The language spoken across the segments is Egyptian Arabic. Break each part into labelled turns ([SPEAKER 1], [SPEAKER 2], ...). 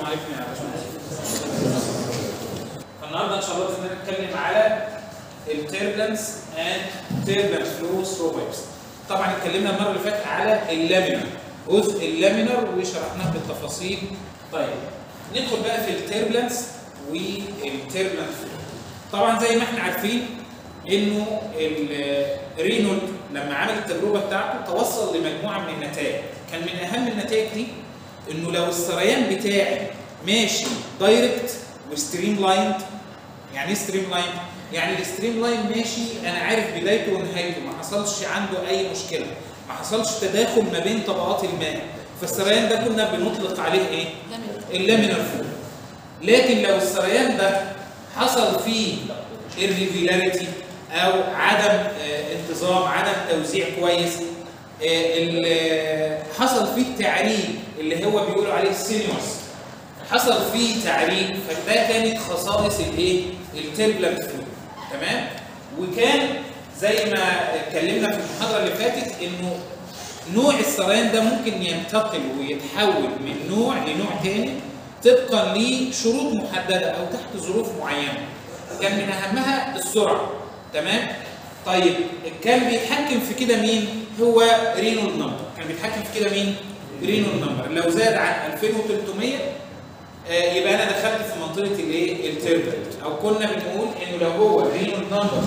[SPEAKER 1] عليكم يا باشمهندس النهارده ان شاء الله باذن الله نتكلم على التيربلنس اند تيربلنس فلو ثرو بايبس طبعا اتكلمنا المره اللي فاتت على اللامينر جزء اللامينر وشرحناه بالتفاصيل طيب ندخل بقى في التيربلنس والتيربلنس فلو طبعا زي ما احنا عارفين انه الرينولد لما عمل التجربه بتاعته توصل لمجموعه من النتائج كان من اهم النتائج دي انه لو السريان بتاعي ماشي دايركت وستريم لايند يعني ايه ستريم لايند؟ يعني الستريم لاين ماشي انا عارف بدايته ونهايته ما حصلش عنده اي مشكله ما حصلش تداخل ما بين طبقات الماء فالسريان ده كنا بنطلق عليه ايه؟ اللامينر فلو لكن لو السريان ده حصل فيه irregularity او عدم آه، انتظام عدم توزيع كويس آه، ال- حصل فيه تعريج اللي هو بيقولوا عليه سينيوس حصل فيه تعريج فده كانت خصائص الايه التربلنت فلو تمام وكان زي ما اتكلمنا في المحاضره اللي فاتت انه نوع السريان ده ممكن ينتقل ويتحول من نوع لنوع تاني طبقا لشروط محدده او تحت ظروف معينه كان من اهمها السرعه تمام طيب كان بيتحكم في كده مين هو رينولد نمبر كان بيتحكم في كده مين رينولد نمبر لو زاد عن 2300 آه، يبقى انا دخلت في منطقه الايه التربلنت او كنا بنقول انه لو هو رينولد نمبر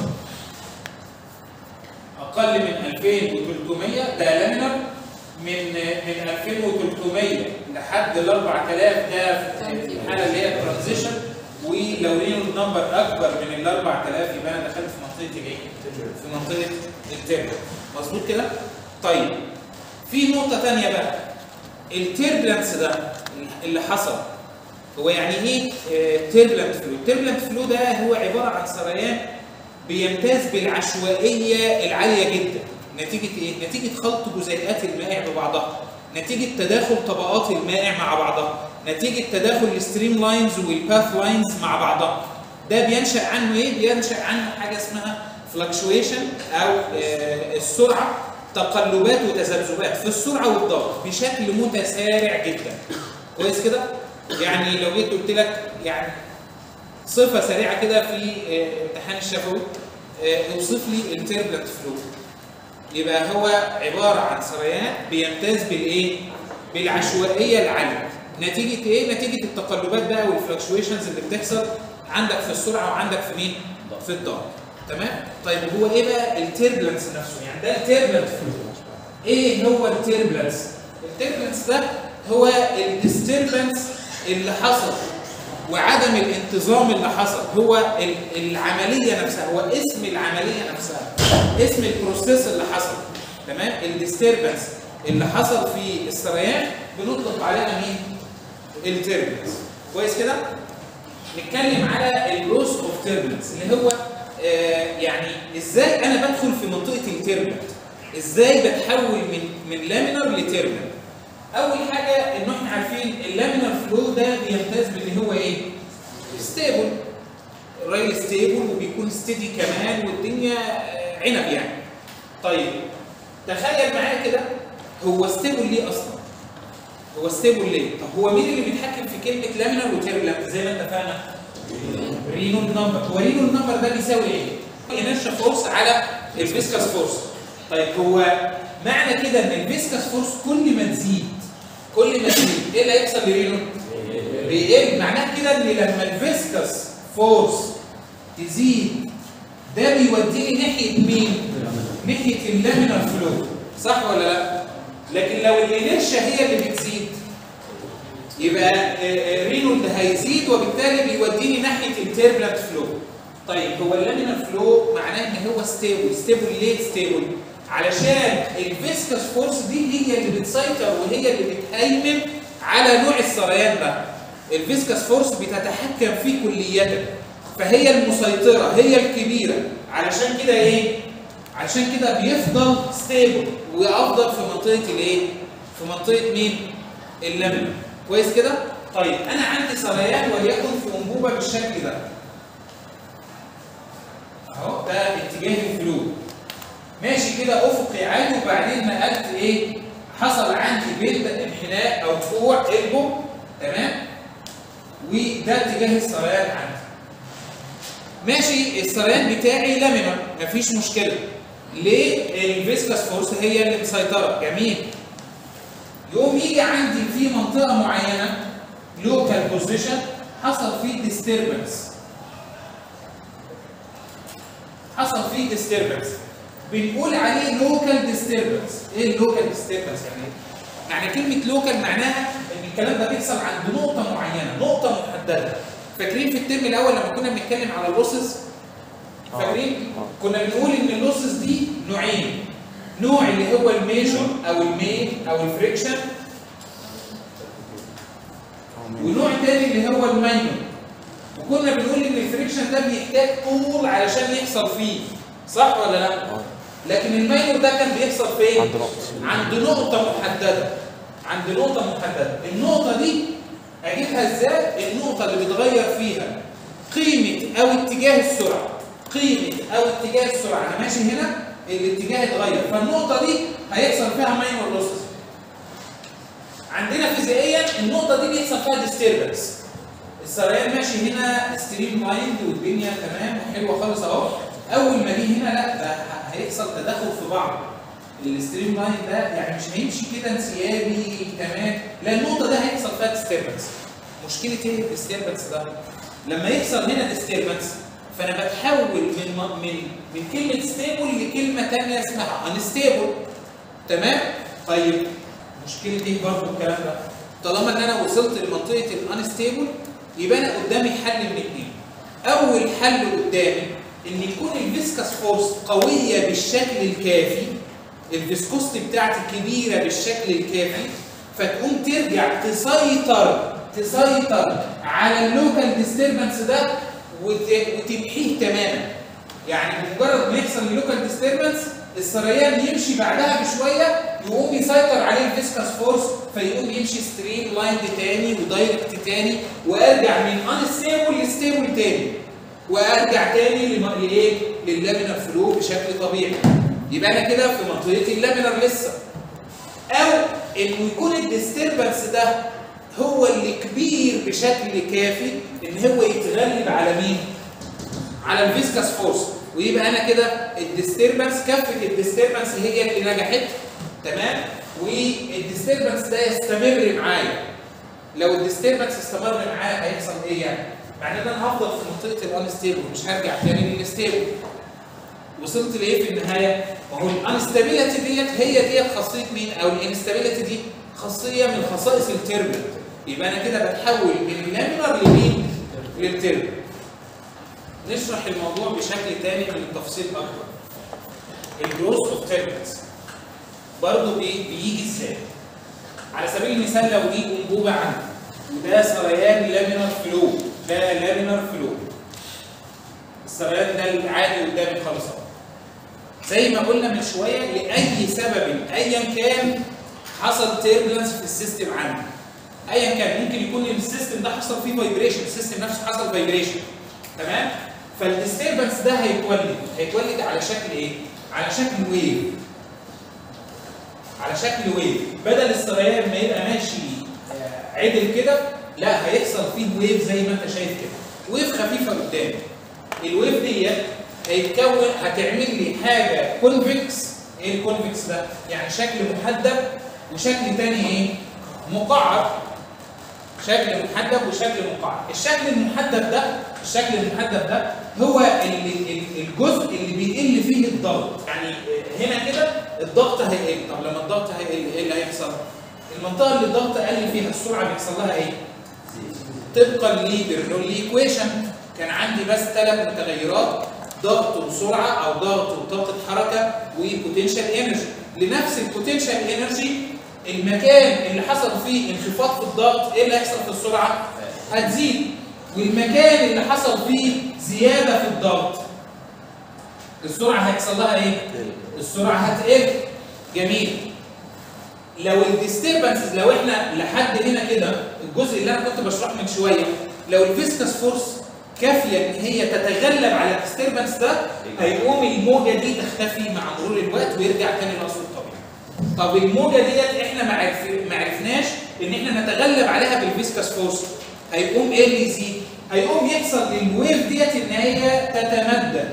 [SPEAKER 1] اقل من 2300 ده لامينر من من 2300 لحد ال 4000 ده في الحاله اللي هي الترانزيشن ولو رينولد نمبر اكبر من ال 4000 يبقى انا دخلت في منطقه الايه؟ في منطقه التربلنت مظبوط كده؟ طيب في نقطه ثانيه بقى التربلنس ده اللي حصل هو يعني ايه تيربلنت فلو؟ التيربلنت فلو ده هو عباره عن سريان بيمتاز بالعشوائيه العاليه جدا نتيجه ايه؟ نتيجه خلط جزيئات المائع ببعضها نتيجه تداخل طبقات المائع مع بعضها نتيجه تداخل الستريم لاينز والباث لاينز مع بعضها ده بينشا عنه ايه؟ بينشا عنه حاجه اسمها فلكشويشن او آه، السرعه تقلبات وتذبذبات في السرعه والضغط بشكل متسارع جدا كويس كده؟ يعني لو جيت قلت لك يعني صفه سريعه كده في آه، امتحان الشفوي آه، اوصف لي التربلنت فلو يبقى هو عباره عن سريان بيمتاز بالايه؟ بالعشوائيه العاليه نتيجه ايه؟ نتيجه التقلبات بقى والفلكشويشنز اللي بتحصل عندك في السرعه وعندك في مين؟ في الضغط تمام؟ طيب هو ايه بقى التربلنس نفسه؟ يعني ده التربلنت فلو ايه هو التربلنس؟ التربلنس ده هو الديستربنس اللي حصل وعدم الانتظام اللي حصل هو ال- العمليه نفسها هو اسم العمليه نفسها اسم البروسيس اللي حصل تمام الديستربنس اللي حصل في السريان بنطلق عليها مين التربلنس كويس كده نتكلم على اللوس اوف تربلنس اللي هو آه يعني ازاي انا بدخل في منطقه التربلنت ازاي بتحول من من لامينر لتربلنت اول حاجه ان احنا عارفين اللامينر فلو ده بيمتاز باللي هو ايه ستيبل الراجل ستيبل وبيكون ستيدي كمان والدنيا آه، عنب يعني طيب تخيل معايا كده هو ستيبل ليه اصلا هو ستيبل ليه طب هو مين اللي بيتحكم في كلمه لامينر وتربلنت زي ما اتفقنا رينولد نمبر هو رينولد نمبر ده بيساوي ايه انرشيا فورس على الفيسكاس فورس طيب هو معنى كده ان الفيسكاس فورس كل ما تزيد كل ما تزيد ايه اللي هيحصل لرينولد بيقل معناه كده ان لما الفيسكاس فورس تزيد ده بيوديني ناحيه مين ناحيه اللامينر فلو صح ولا لا لكن لو الانرشيا هي اللي بتزيد يبقى آه، آه، رينولد هيزيد وبالتالي بيوديني ناحيه التيربلنت فلو طيب هو اللامينر فلو معناه ان هو ستيبل ستيبل ليه ستيبل علشان الفيسكس فورس دي هي اللي بتسيطر وهي اللي بتهيمن على نوع السريان ده الفيسكس فورس بتتحكم فيه كليا فهي المسيطره هي الكبيره علشان كده ايه علشان كده بيفضل ستيبل وافضل في منطقه الايه في منطقه مين اللامينر كويس كده طيب انا عندي سريان وليكن في انبوبه بالشكل ده اهو ده اتجاه الفلو ماشي كده افقي عادي وبعدين نقلت ايه حصل عندي بيت انحناء او فوع قلبه تمام وده اتجاه السريان عندي ماشي السريان بتاعي لامينر مفيش مشكله ليه الفيسكس فورس هي اللي مسيطره جميل يقوم يجي عندي في منطقه معينه لوكال بوزيشن حصل فيه ديستربنس حصل فيه ديستربنس بنقول عليه لوكال ديستربنس ايه اللوكال ديستربنس يعني يعني كلمه لوكال معناها ان الكلام ده بيحصل عند نقطه معينه نقطه محدده فاكرين في الترم الاول لما كنا بنتكلم على اللوسز فاكرين كنا بنقول ان اللوسز دي نوعين نوع اللي هو الميجور او المين او الفريكشن ونوع تاني اللي هو الماينور وكنا بنقول ان الفريكشن ده بيحتاج طول علشان يحصل فيه صح ولا لا؟ لكن الماينور ده كان بيحصل فين؟
[SPEAKER 2] عند نقطة.
[SPEAKER 1] عند نقطة محددة عند نقطة محددة النقطة دي أجيبها إزاي؟ النقطة اللي بتغير فيها قيمة أو اتجاه السرعة قيمة أو اتجاه السرعة أنا ماشي هنا الاتجاه اتغير فالنقطة دي هيحصل فيها ماينور لوسز عندنا فيزيائيا النقطة دي بيحصل فيها ديستربنس السريان ماشي هنا ستريم لاين والدنيا تمام وحلوة خالص أهو أول ما جه هنا لا ده هيحصل تداخل في بعض الستريم لاين ده يعني مش هيمشي كده انسيابي تمام لا النقطة ده هيحصل فيها ديستربنس مشكلة ايه الديستربنس ده؟ لما يحصل هنا ديستربنس فأنا بتحول من من من كلمة ستيبل لكلمة تانية اسمها انستيبل تمام؟ طيب مشكلة ايه برضه الكلام ده؟ طالما ان انا وصلت لمنطقة الانستيبل يبقى انا قدامي حل من اتنين. أول حل قدامي ان يكون الفيسكس فورس قوية بالشكل الكافي الفيسكوستي بتاعتي كبيرة بالشكل الكافي فتقوم ترجع تسيطر تسيطر على اللوكال ديستربنس ده وت- وتمحيه تماما يعني بمجرد ما يحصل اللوكال ديستربنس السريان يمشي بعدها بشويه يقوم يسيطر عليه الفيسكس فورس فيقوم يمشي ستريم لاين تاني ودايركت تاني وارجع من انستيبل لستيبل تاني وارجع تاني لم- لايه؟ لللامينر فلو بشكل طبيعي يبقى انا كده في منطقه اللامينر لسه او انه يكون الديستربنس ده هو اللي كبير بشكل كافي ان هو يتغلب على مين؟ على الفيسكس فورس ويبقى انا كده الديستربنس كفه الديستربنس هي اللي نجحت تمام والديستربنس ده يستمر معايا لو الديستربنس استمر معايا هيحصل ايه يعني؟ معناه ان انا هفضل في منطقه الانستيبل مش هرجع تاني للستيبل وصلت لايه في النهايه؟ ما هو الانستابيلتي ديت هي ديت خاصيه مين؟ او الانستابيلتي دي خاصيه من خصائص التربل يبقى انا كده بتحول من اللامينر لمين؟ للتربل نشرح الموضوع بشكل تاني من التفصيل اكتر الجروث اوف تيربلز برضه بي- بيجي ازاي؟ على سبيل المثال لو دي انبوبه عندي وده سريان لامينر فلو ده لامينر فلو السريان ده العادي قدامي خالص اهو زي ما قلنا من شويه لاي سبب ايا كان حصل تيربلنس في السيستم عندي ايا كان ممكن يكون السيستم ده حصل فيه فايبريشن السيستم نفسه حصل فايبريشن تمام فالديستربنس ده هيتولد هيتولد على شكل ايه على شكل ويف على شكل ويف بدل السريان ما يبقى ماشي آه، عدل كده لا هيحصل فيه ويف زي ما انت شايف كده ويف خفيفه قدامي الويف ديت هيتكون هتعمل لي حاجه كونفكس ايه الكونفكس ده؟ يعني شكل محدب وشكل تاني ايه؟ مقعر شكل محدب وشكل مقعر الشكل المحدب ده الشكل المحدب ده هو اللي ال- الجزء اللي بيقل فيه الضغط يعني هنا كده الضغط هيقل طب لما الضغط هيقل ايه اللي هيحصل المنطقه اللي الضغط قل فيها السرعه بيحصل لها ايه طبقا لبرنولي ايكويشن كان عندي بس ثلاث متغيرات ضغط وسرعه او ضغط وطاقه حركه وبوتنشال انرجي لنفس البوتنشال انرجي المكان اللي حصل فيه انخفاض في الضغط ايه اللي هيحصل في السرعه هتزيد والمكان اللي حصل فيه زياده في الضغط السرعه هيحصل لها ايه السرعه هتقل جميل لو الديستربنس لو احنا لحد هنا كده الجزء اللي انا كنت بشرحه من شويه لو الفيسكس فورس كافيه ان هي تتغلب على الديستربنس ده هيقوم الموجه دي تختفي مع مرور الوقت ويرجع تاني لاصله الطبيعي. طب الموجه ديت احنا ما عرف- ما عرفناش ان احنا نتغلب عليها بالفيسكس فورس هيقوم ايه اللي يزيد؟ هيقوم يحصل للويف ديت ان هي تتمدد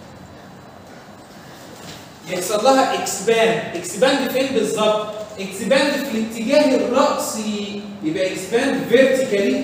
[SPEAKER 1] يحصل لها اكسباند اكسباند فين بالظبط؟ اكسباند في الاتجاه الرأسي يبقى اكسباند فيرتيكالي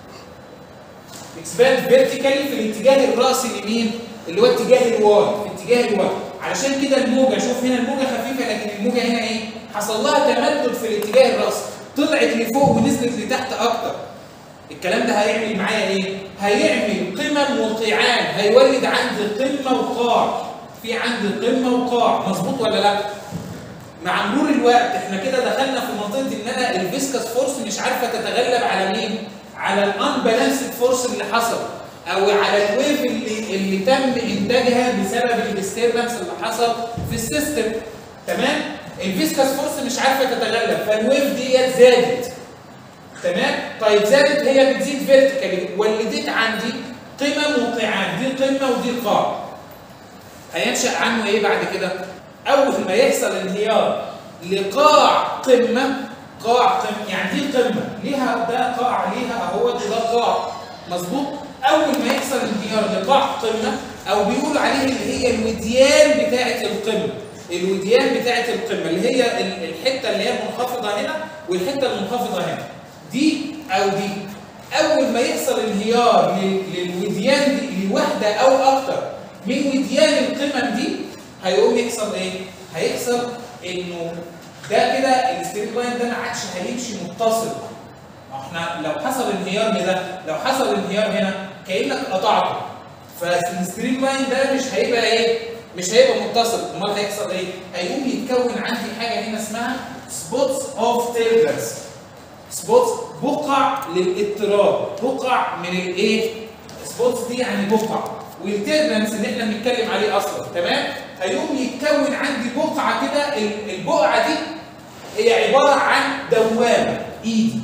[SPEAKER 1] اكسباند فيرتيكالي في الاتجاه الرأسي لمين؟ اللي هو اتجاه الواي في اتجاه الواي علشان كده الموجه شوف هنا الموجه خفيفه لكن الموجه هنا ايه؟ حصل لها تمدد في الاتجاه الرأسي طلعت لفوق ونزلت لتحت اكتر الكلام ده هيعمل معايا ايه؟ هيعمل قمم وقيعان هيولد عندي قمه وقاع في عندي قمه وقاع مظبوط ولا لا؟ مع مرور الوقت احنا كده دخلنا في منطقه ان انا الفيسكس فورس مش عارفه تتغلب على مين؟ على الانبالانسد فورس اللي حصل او على الويف اللي اللي تم انتاجها بسبب الديستربنس اللي حصل في السيستم تمام؟ الفيسكس فورس مش عارفه تتغلب فالويف ديت زادت تمام؟ طيب زادت هي بتزيد فيرتيكالي ولدت عندي قمم وقيعان دي قمه ودي قاع هينشأ عنه ايه بعد كده؟ اول ما يحصل انهيار لقاع قمه قاع قمه يعني دي قمه ليها ده قاع ليها اهوت وده قاع مظبوط اول ما يحصل انهيار لقاع قمه او بيقولوا عليه اللي هي الوديان بتاعه القمه الوديان بتاعه القمه اللي هي ال- الحته اللي هي منخفضه هنا والحته المنخفضه هنا دي او دي اول ما يحصل انهيار لل- للوديان دي لواحده او اكتر من وديان القمم دي هيقوم يحصل ايه؟ هيحصل انه ده كده الستريت لاين ده ما عادش هيمشي متصل احنا لو حصل انهيار لده لو حصل انهيار هنا كانك قطعته فالستريت لاين ده مش هيبقى ايه؟ مش هيبقى متصل امال هيحصل ايه؟ هيقوم يتكون عندي حاجه هنا اسمها سبوتس اوف تيربلز سبوتس بقع للاضطراب بقع من الايه؟ سبوتس دي يعني بقع والتيربلنس اللي احنا بنتكلم عليه اصلا تمام؟ هيقوم يتكون عندي بقعه كده ال- البقعه دي هي عباره عن دوامه ايدي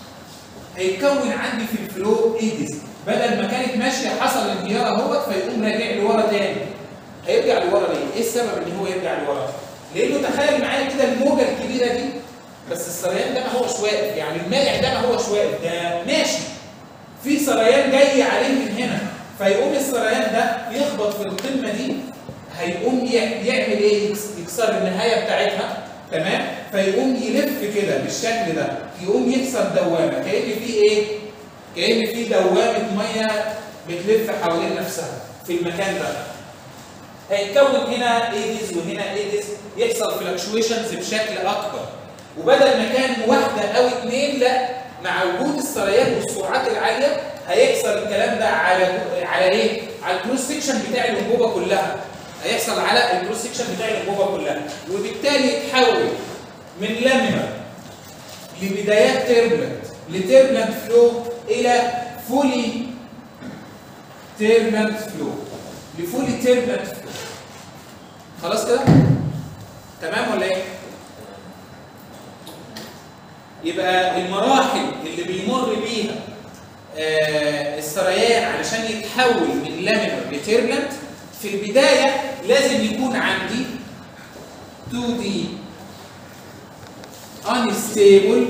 [SPEAKER 1] هيتكون عندي في الفلو ايدز بدل ما كانت ماشيه حصل انهيار اهوت فيقوم راجع لورا تاني هيرجع لورا ليه؟ ايه السبب ان هو يرجع لورا؟ لانه تخيل معايا كده الموجه الكبيره دي بس السريان ده ما هوش واقف يعني المائع ده ما هوش واقف ده ماشي في سريان جاي عليه من هنا فيقوم السريان ده يخبط في القمه دي هيقوم ي- يعمل ايه؟ يكس- يكسر النهايه بتاعتها تمام؟ فيقوم يلف كده بالشكل ده يقوم يكسر دوامه كأن في ايه؟ كأن في دوامه ميه بتلف حوالين نفسها في المكان ده هيتكون هنا ايديز وهنا ايديز يحصل فلكشويشنز بشكل اكبر وبدل ما كان واحده او اثنين لا مع وجود السريان والسرعات العاليه هيحصل الكلام ده على على ايه؟ على الكروس سكشن بتاع الانبوبه كلها هيحصل على الكروس سكشن بتاع الانبوبه كلها وبالتالي يتحول من لامينر لبدايات تيربلنت لتيربلنت فلو الى فولي تيربلنت فلو لفولي تيربلنت فلو خلاص كده؟ تمام ولا ايه؟ يبقى المراحل اللي بيمر بيها آه السريان علشان يتحول من لامينر لتيربلنت في البدايه لازم يكون عندي 2 دي unstable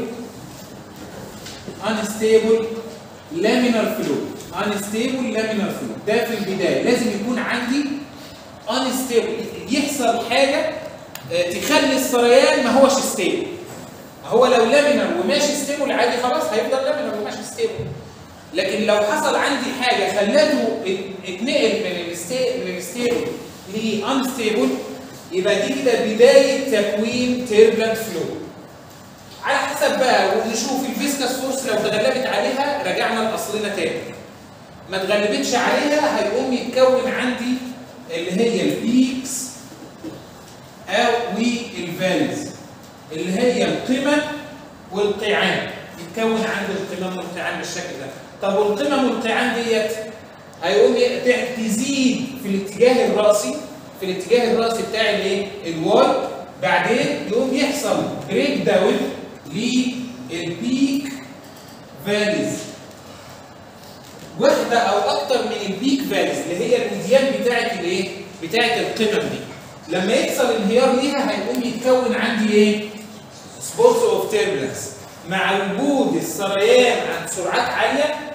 [SPEAKER 1] unstable laminar flow unstable laminar flow ده في البدايه لازم يكون عندي unstable يحصل حاجه آه، تخلي السريان ما هوش ستيبل هو لو لامينر وماشي ستيبل عادي خلاص هيفضل لامينر وماشي ستيبل لكن لو حصل عندي حاجه خلته ات- اتنقل من الستي- من الستيبل لانستيبل يبقى دي كده بدايه تكوين تيربلنت فلو على حسب بقى ونشوف الفيسكاس فورس لو تغلبت عليها رجعنا لاصلنا تاني ما تغلبتش عليها هيقوم يتكون عندي اللي هي البيكس او والفاليز اللي هي القمم والقيعان يتكون عندي القمم والقيعان بالشكل ده طب والقمم والقيعان ديت هيقوم ي- ت- تزيد في الاتجاه الراسي في الاتجاه الراسي بتاع الايه الواي بعدين يقوم يحصل بريك داون للبيك فاليز واحده او اكتر من البيك فاليز اللي هي الوديان بتاعت الايه بتاعت القمم دي لما يحصل انهيار ليها هيقوم يتكون عندي ايه سبوتس اوف تيربلنس مع وجود السريان عند سرعات عاليه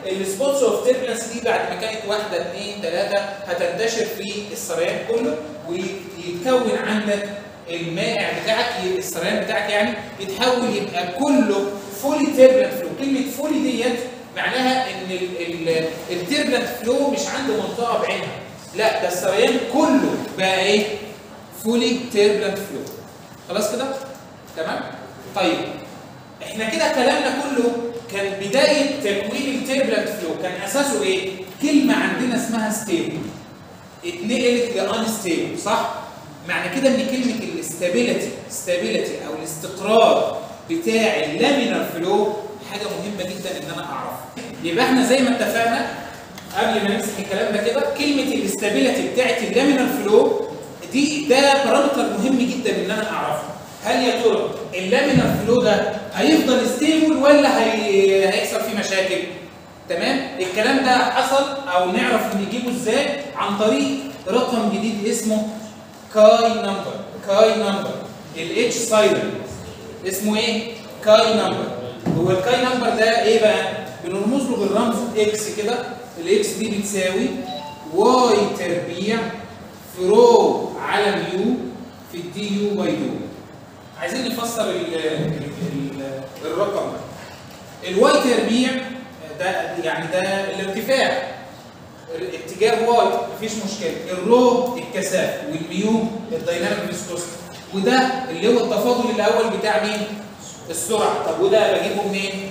[SPEAKER 1] السبوتس اوف تيربلنس دي بعد ما كانت واحده اثنين ثلاثه هتنتشر في السريان كله ويتكون عندك المائع بتاعك السريان بتاعك يعني يتحول يبقى كله فولي تيربلنت فلو كلمه فولي ديت معناها ان التيربلنت فلو مش عند منطقه بعينها لا ده السريان كله بقى ايه فولي تيربلنت فلو خلاص كده تمام طيب احنا كده كلامنا كله كان بدايه تكوين التيربلنت فلو كان اساسه ايه كلمه عندنا اسمها ستيبل اتنقلت لانستيبل صح معنى كده ان كلمه الاستابيليتي ستابيليتي او الاستقرار بتاع اللامينر فلو حاجه مهمه جدا ان انا اعرفها يبقى احنا زي ما اتفقنا قبل ما نمسك الكلام ده كده كلمه الاستابيليتي بتاعت اللامينر فلو دي ده بارامتر مهم جدا ان انا اعرفه هل يا ترى اللامينر فلو ده هيفضل ستيبل ولا هي... هيحصل فيه مشاكل تمام الكلام ده حصل او نعرف نجيبه ازاي عن طريق رقم جديد اسمه كاي نمبر كاي نمبر الاتش سايلنت اسمه ايه كاي نمبر هو الكاي نمبر ده ايه بقى بنرمز له بالرمز اكس كده الاكس دي بتساوي واي تربيع في رو على ميو في الدي يو باي يو عايزين نفسر ال ال الرقم ده الواي تربيع ده يعني ده الارتفاع اتجاه واي مفيش مشكله الرو الكثافه والميو الدايناميك فيسكوستي وده اللي هو التفاضل الاول بتاع مين السرعه طب وده بجيبه منين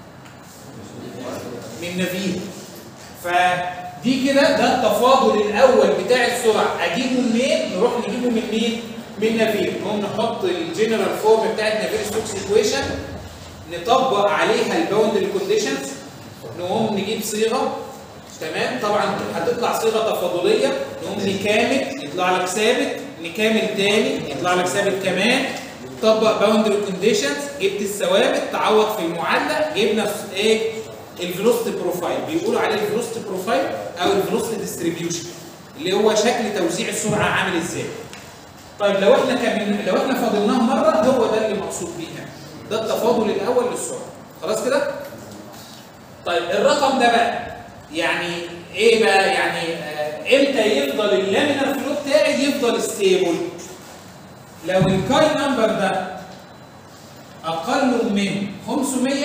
[SPEAKER 1] من نفيذ فدي كده ده التفاضل الاول بتاع السرعه اجيبه منين نروح نجيبه من مين من نافير نقوم نحط الجنرال فورم بتاعت نافير ستوكس ايكويشن نطبق عليها الباوندري كونديشنز نقوم نجيب صيغه تمام طبعا هتطلع صيغه تفاضليه نقوم نكامل يطلع لك ثابت نكامل تاني يطلع لك ثابت كمان طبق باوندري كونديشنز جبت الثوابت تعوض في المعادله جبنا ايه الفيلوسيتي بروفايل بيقولوا عليه الفيلوسيتي بروفايل او الفيلوسيتي ديستريبيوشن اللي هو شكل توزيع السرعه عامل ازاي طيب لو احنا كمان لو احنا فاضلناه مره هو ده اللي مقصود بيه ده التفاضل الاول للسرعه خلاص كده طيب الرقم ده بقى يعني ايه بقى يعني آه امتى يفضل اللامينر فلو بتاعي يفضل ستيبل لو الكاي نمبر ده اقل من 500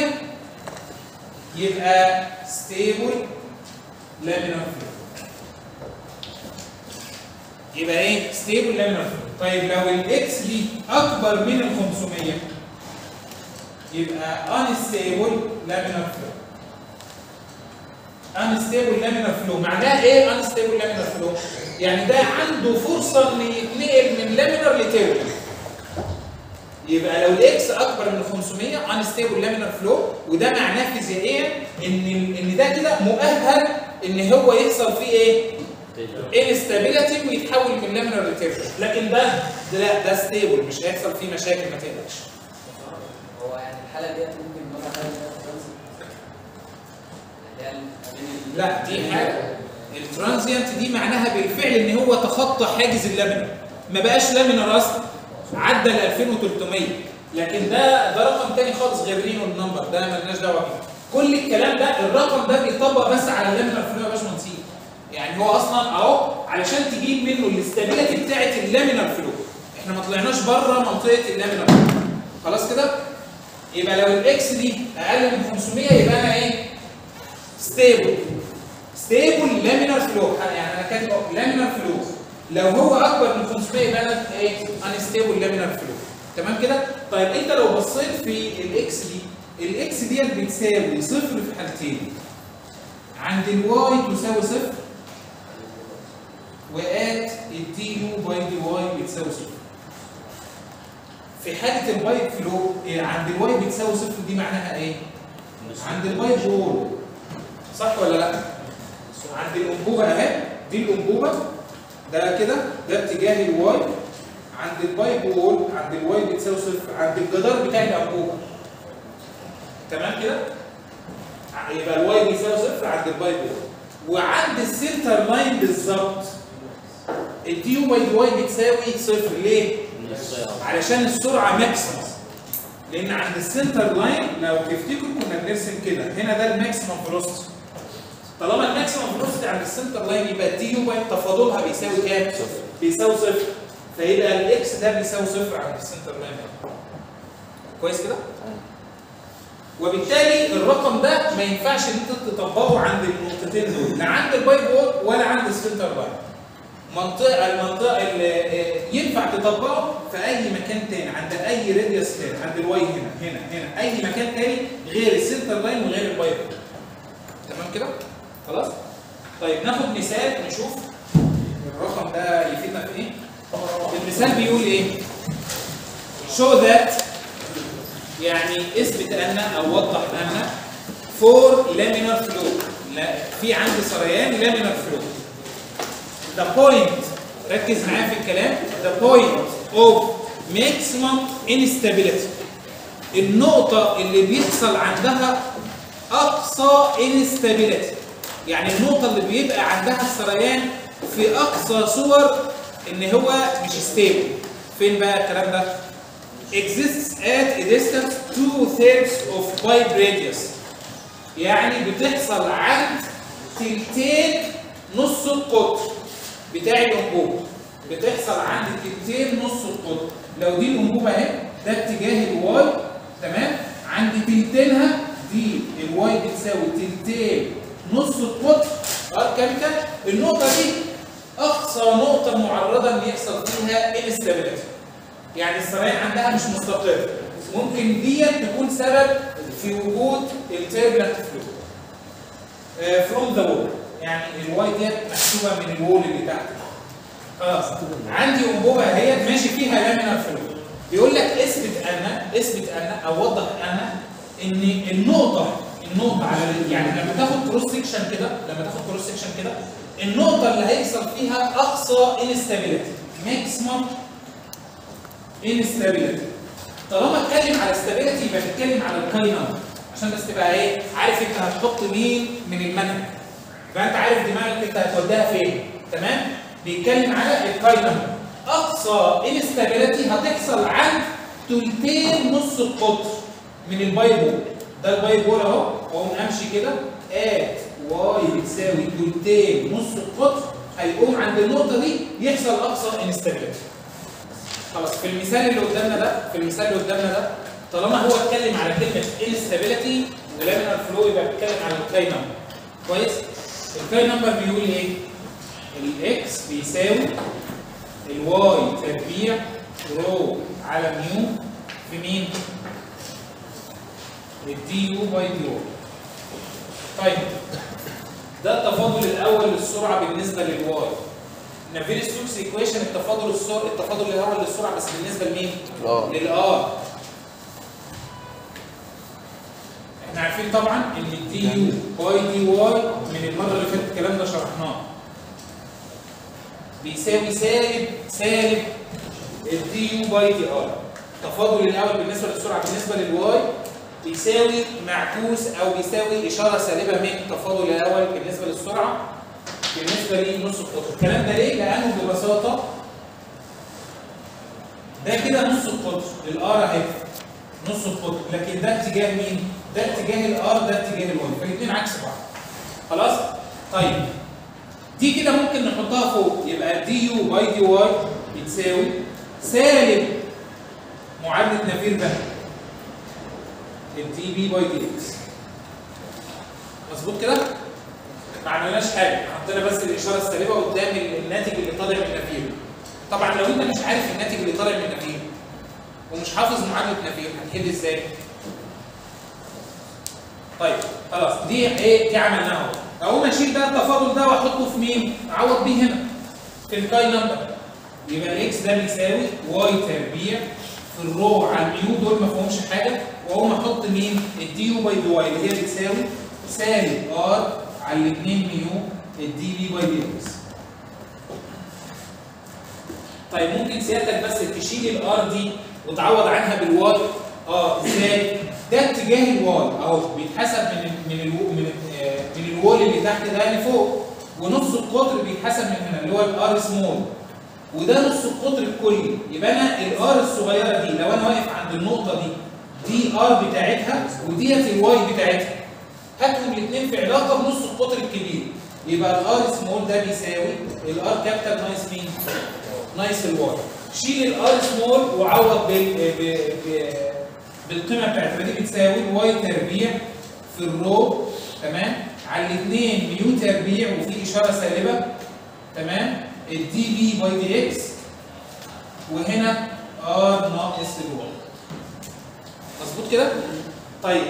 [SPEAKER 1] يبقى ستيبل لامينر فلو يبقى ايه ستيبل لامينر فلو طيب لو الاكس دي اكبر من ال 500 يبقى انستيبل لامينر فلو انستيبل لامينر فلو معناها ايه انستيبل لامينر فلو يعني ده عنده فرصه ان يتنقل من لامينر لتيربل يبقى لو الاكس اكبر من 500 انستيبل لامينر فلو وده معناه فيزيائيا ان ان ده كده مؤهل ان هو يحصل فيه ايه انستابيليتي ويتحول من لامينر لتيربل لكن ده ده لا ده ستيبل مش هيحصل فيه مشاكل ما تقلقش
[SPEAKER 2] هو يعني الحاله ديت ممكن نقول حاله
[SPEAKER 1] لا دي حاجه الترانزيانت دي معناها بالفعل ان هو تخطى حاجز اللامينر ما بقاش لامينر اصلا عدى ال 2300 لكن ده ده رقم تاني خالص غير رينو النمبر ده مالناش دعوه بيه كل الكلام ده الرقم ده بيطبق بس على اللامينر فلو يا باشمهندس يعني هو اصلا اهو علشان تجيب منه الاستابيليتي بتاعت اللامينر فلو احنا ما طلعناش بره منطقه اللامينر فلو خلاص كده يبقى لو الاكس دي اقل من 500 يبقى انا ايه ستيبل ستيبل لامينر فلو يعني انا كاتب لامينر فلو لو هو اكبر من 500 يبقى انا ايه انستيبل لامينر فلو تمام كده طيب انت لو بصيت في الاكس دي الاكس ديت بتساوي صفر في حالتين عند الواي تساوي صفر وات الدي يو باي دي واي بتساوي صفر في حاله البايب فلو إيه عند الواي بتساوي صفر دي معناها ايه عند البايب وول صح ولا لا عند الانبوبه اهي دي الانبوبه ده كده ده اتجاه الواي عند البايب وول عند الواي بتساوي صفر عند الجدار بتاع الانبوبه تمام كده يبقى الواي بيساوي صفر عند البايب وول وعند السنتر لاين بالظبط الدي يو باي دي واي بتساوي صفر ليه؟ علشان السرعه ماكسيمم لان عند السنتر لاين لو تفتكروا كنا بنرسم كده هنا ده الماكسيمم فيلوسيتي طالما الماكسيمم فيلوسيتي عند السنتر لاين يبقى الدي يو باي تفاضلها بيساوي كام؟
[SPEAKER 3] صفر
[SPEAKER 1] بيساوي صفر فيبقى الاكس ده بيساوي صفر عند السنتر لاين كويس كده؟ وبالتالي الرقم ده ما ينفعش ان انت تطبقه عند النقطتين دول لا عند الباي بول ولا عند السنتر لاين منطقه المنطقه اللي ينفع تطبقه في اي مكان تاني عند اي راديوس تاني عند الواي هنا هنا هنا اي مكان تاني غير السنتر لاين وغير الباي بول تمام كده؟ خلاص؟ طيب ناخد مثال نشوف الرقم ده يفيدنا في ايه؟ المثال بيقول ايه؟ show that يعني اثبت ان او وضح ان for laminar flow لا في عندي سريان laminar flow the point ركز معايا في الكلام the point of maximum instability النقطة اللي بيحصل عندها أقصى instability يعني النقطة اللي بيبقى عندها السريان في أقصى صور إن هو مش stable فين بقى الكلام ده؟ exists at a distance two thirds of pipe radius يعني بتحصل عند تلتين نص القطر بتاع الانبوبه بتحصل عند تلتين نص القطر لو دي الانبوبه اهي ده اتجاه الواي تمام عند تلتينها دي الواي بتساوي تلتين نص القطر اه كام كام النقطه دي اقصى نقطه معرضه ان يحصل فيها instability يعني السراير عندها مش مستقر ممكن دي تكون سبب في وجود التيربلنت فلو فروم ذا وول يعني الواي ديت محسوبه من الوول اللي تحت خلاص عندي انبوبه اهي ماشي فيها لامينار فلو بيقول لك اثبت ان اثبت ان او وضح ان ان النقطه النقطه على ال- يعني لما تاخد كروس سكشن كده لما تاخد كروس سكشن كده النقطه اللي هيحصل فيها اقصى انستابيليتي ماكسيمم انستابيليتي طالما اتكلم على استابيليتي يبقى بيتكلم على الكاي نمبر عشان بس تبقى ايه عارف انت هتحط مين من المنهج يبقى انت عارف دماغك انت هتوديها فين تمام بيتكلم على الكاي نمبر اقصى انستابيليتي هتحصل عند تلتين نص القطر من البايبول ده البايبول اهو واقوم امشي كده ات واي بتساوي تلتين نص القطر هيقوم عند النقطه دي يحصل اقصى انستابيليتي خلاص في المثال اللي قدامنا ده في المثال اللي قدامنا ده طالما هو اتكلم على كلمه انستابيليتي ولامينار فلو يبقى بيتكلم على الكاي نمبر كويس الكاي نمبر بيقول ايه الاكس بيساوي الواي تربيع رو على ميو في مين الدي يو باي دي او طيب ده التفاضل الاول للسرعه بالنسبه للواي نافير ستوكس ايكويشن التفاضل السرعه التفاضل الاول للسرعه بس بالنسبه لمين؟
[SPEAKER 3] اه
[SPEAKER 1] للار احنا عارفين طبعا ان الدي يو باي دي واي من المره اللي فاتت الكلام ده شرحناه بيساوي سالب سالب الدي يو باي دي ار التفاضل الاول بالنسبه للسرعه بالنسبه للواي بيساوي معكوس او بيساوي اشاره سالبه من التفاضل الاول بالنسبه للسرعه بالنسبه لنص القطر الكلام ده ليه؟ لانه ببساطه ده كده نص القطر الار اهي نص القطر لكن ده اتجاه مين؟ ده اتجاه الار ده اتجاه الواي فالاثنين عكس بعض خلاص؟ طيب دي كده ممكن نحطها فوق يبقى دي يو باي دي واي بتساوي سالب معادله نافير ده الدي بي باي دي اكس مظبوط كده؟ ما عملناش حاجه حطينا بس الاشاره السالبه قدام الناتج اللي طالع من نافير طبعا لو انت مش عارف الناتج اللي طالع من نافير ومش حافظ معادله نافير هتحل ازاي؟ طيب خلاص دي ايه دي عملناها اهو اقوم اشيل بقى التفاضل ده واحطه في مين؟ اعوض بيه هنا في الكاي نمبر يبقى الاكس ده بيساوي واي تربيع في الرو على الميو دول ما فيهمش حاجه واقوم احط مين؟ الدي يو باي دي واي اللي هي بتساوي سالب ار على الاثنين ميو الدي بي باي دي اكس طيب ممكن سيادتك بس تشيل الار دي وتعوض عنها بالواي اه ازاي؟ ده اتجاه الواي اهو بيتحسب من ال من ال من ال آه، من الوول اللي تحت ده لفوق ونص القطر بيتحسب من هنا اللي هو الار سمول وده نص القطر الكلي يبقى انا الار الصغيره دي لو انا واقف عند النقطه دي دي ار بتاعتها وديت الواي بتاعتها هاتهم الاثنين في علاقه بنص القطر الكبير يبقى الار سمول ده بيساوي الار كابيتال نايس مين؟ نايس الواي شيل الار سمول وعوض بال ب- ب- بالقيمه بتاعتها دي بتساوي الواي تربيع في الرو تمام على الاثنين ميو تربيع وفي اشاره سالبه تمام الدي بي باي دي اكس وهنا ار ناقص الواي مظبوط كده؟ طيب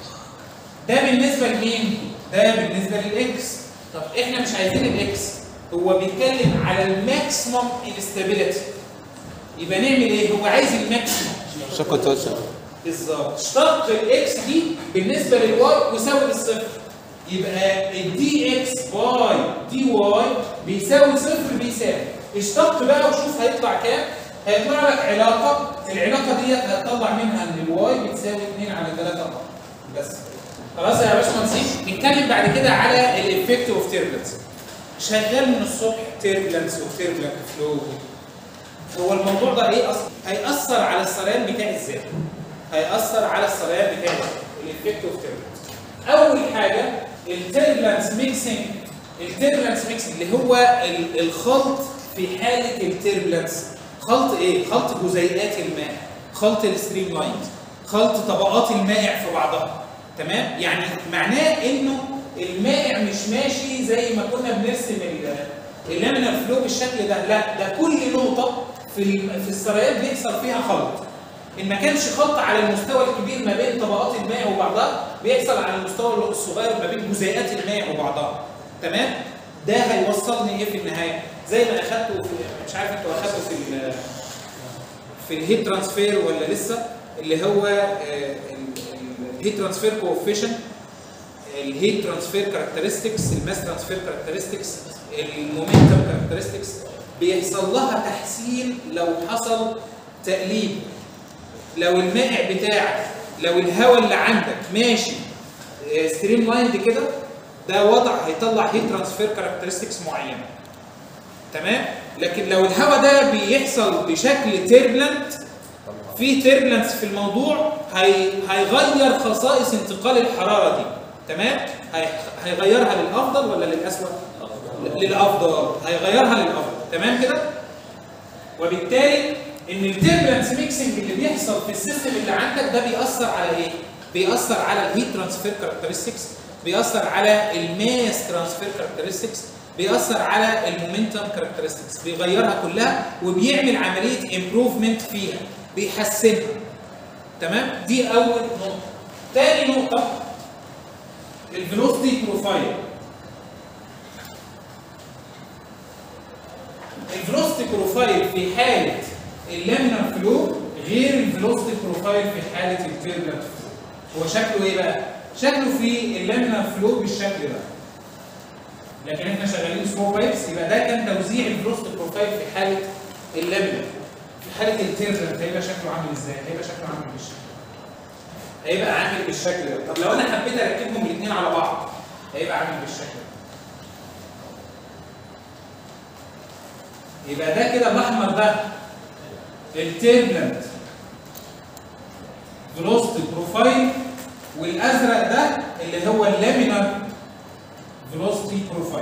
[SPEAKER 1] ده بالنسبه لمين؟ ده بالنسبه للاكس طب احنا مش عايزين الاكس هو بيتكلم على الماكسيمم انستابيليتي يبقى نعمل ايه؟ هو عايز الماكسيمم
[SPEAKER 3] شق توسع
[SPEAKER 1] بالظبط اشتق الاكس دي بالنسبه للواي يساوي الصفر يبقى الدي اكس باي دي واي بيساوي صفر بيساوي اشتق بقى وشوف هيطلع كام هيطلع لك علاقه العلاقه ديت هتطلع منها ان الواي بتساوي 2 على 3 ار بس خلاص يا باشمهندس نتكلم بعد كده على الافكت اوف تيربلنس شغال من الصبح تيربلنس وتيربلنت فلو هو الموضوع ده ايه اصلا هيأثر على السريان بتاعي ازاي هيأثر على السريان بتاعي الافكت اوف تيربلنس اول حاجه التيربلنس ميكسنج التيربلنس ميكسنج اللي هو ال- الخلط في حاله التيربلنس خلط ايه خلط جزيئات الماء خلط الستريم لاين خلط طبقات المائع في بعضها تمام يعني معناه انه المائع مش ماشي زي ما كنا بنرسم ال- اللامينار فلو بالشكل ده لا ده كل نقطه في ال- في السريان بيحصل فيها خلط ان ما كانش خط على المستوى الكبير ما بين طبقات الماء وبعضها بيحصل على المستوى الصغير ما بين جزيئات الماء وبعضها تمام ده هيوصلني ايه في النهايه زي ما اخدته في مش عارف انتوا اخدته في ال- في الهيت ترانسفير ولا لسه اللي هو الهيت ترانسفير كوفيشن الهيت ترانسفير كاركترستكس الماس ترانسفير كاركترستكس المومنتم كاركترستكس بيحصل لها تحسين لو حصل تقليب لو المائع بتاعك لو الهواء اللي عندك ماشي ستريم لايند كده ده وضع هيطلع هيت ترانسفير كاركترستكس معينه تمام لكن لو الهواء ده بيحصل بشكل تيربلنت في تيربلنس في الموضوع هي هيغير خصائص انتقال الحراره دي تمام هي هيغيرها للافضل ولا للاسوء للافضل هيغيرها للافضل تمام كده وبالتالي ان التيربلنس ميكسنج اللي بيحصل في السيستم اللي عندك ده بيأثر على ايه؟ بيأثر على الهيت ترانسفير كاركترستكس بيأثر على الماس ترانسفير كاركترستكس بيأثر على المومنتم كاركترستكس بيغيرها كلها وبيعمل عمليه امبروفمنت فيها بيحسنها تمام؟ دي اول نقطه تاني نقطه الفيلوسيتي بروفايل الفيلوسيتي بروفايل في حاله اللامينار فلو غير الفيلوسيتي بروفايل في حاله التيربلنت فلو هو شكله ايه بقى شكله في اللامينار فلو بالشكل ده لكن احنا شغالين سلو بايبس يبقى ده كان توزيع الفيلوسيتي بروفايل في حاله اللامينار في حاله التيربلنت هيبقى شكله عامل ازاي هيبقى شكله عامل بالشكل هيبقى عامل بالشكل ده طب لو انا حبيت اركبهم الاثنين على بعض هيبقى عامل بالشكل ده يبقى ده كده الاحمر ده التيربلنت فيلوسيتي بروفايل والازرق ده اللي هو اللامينار فيلوسيتي بروفايل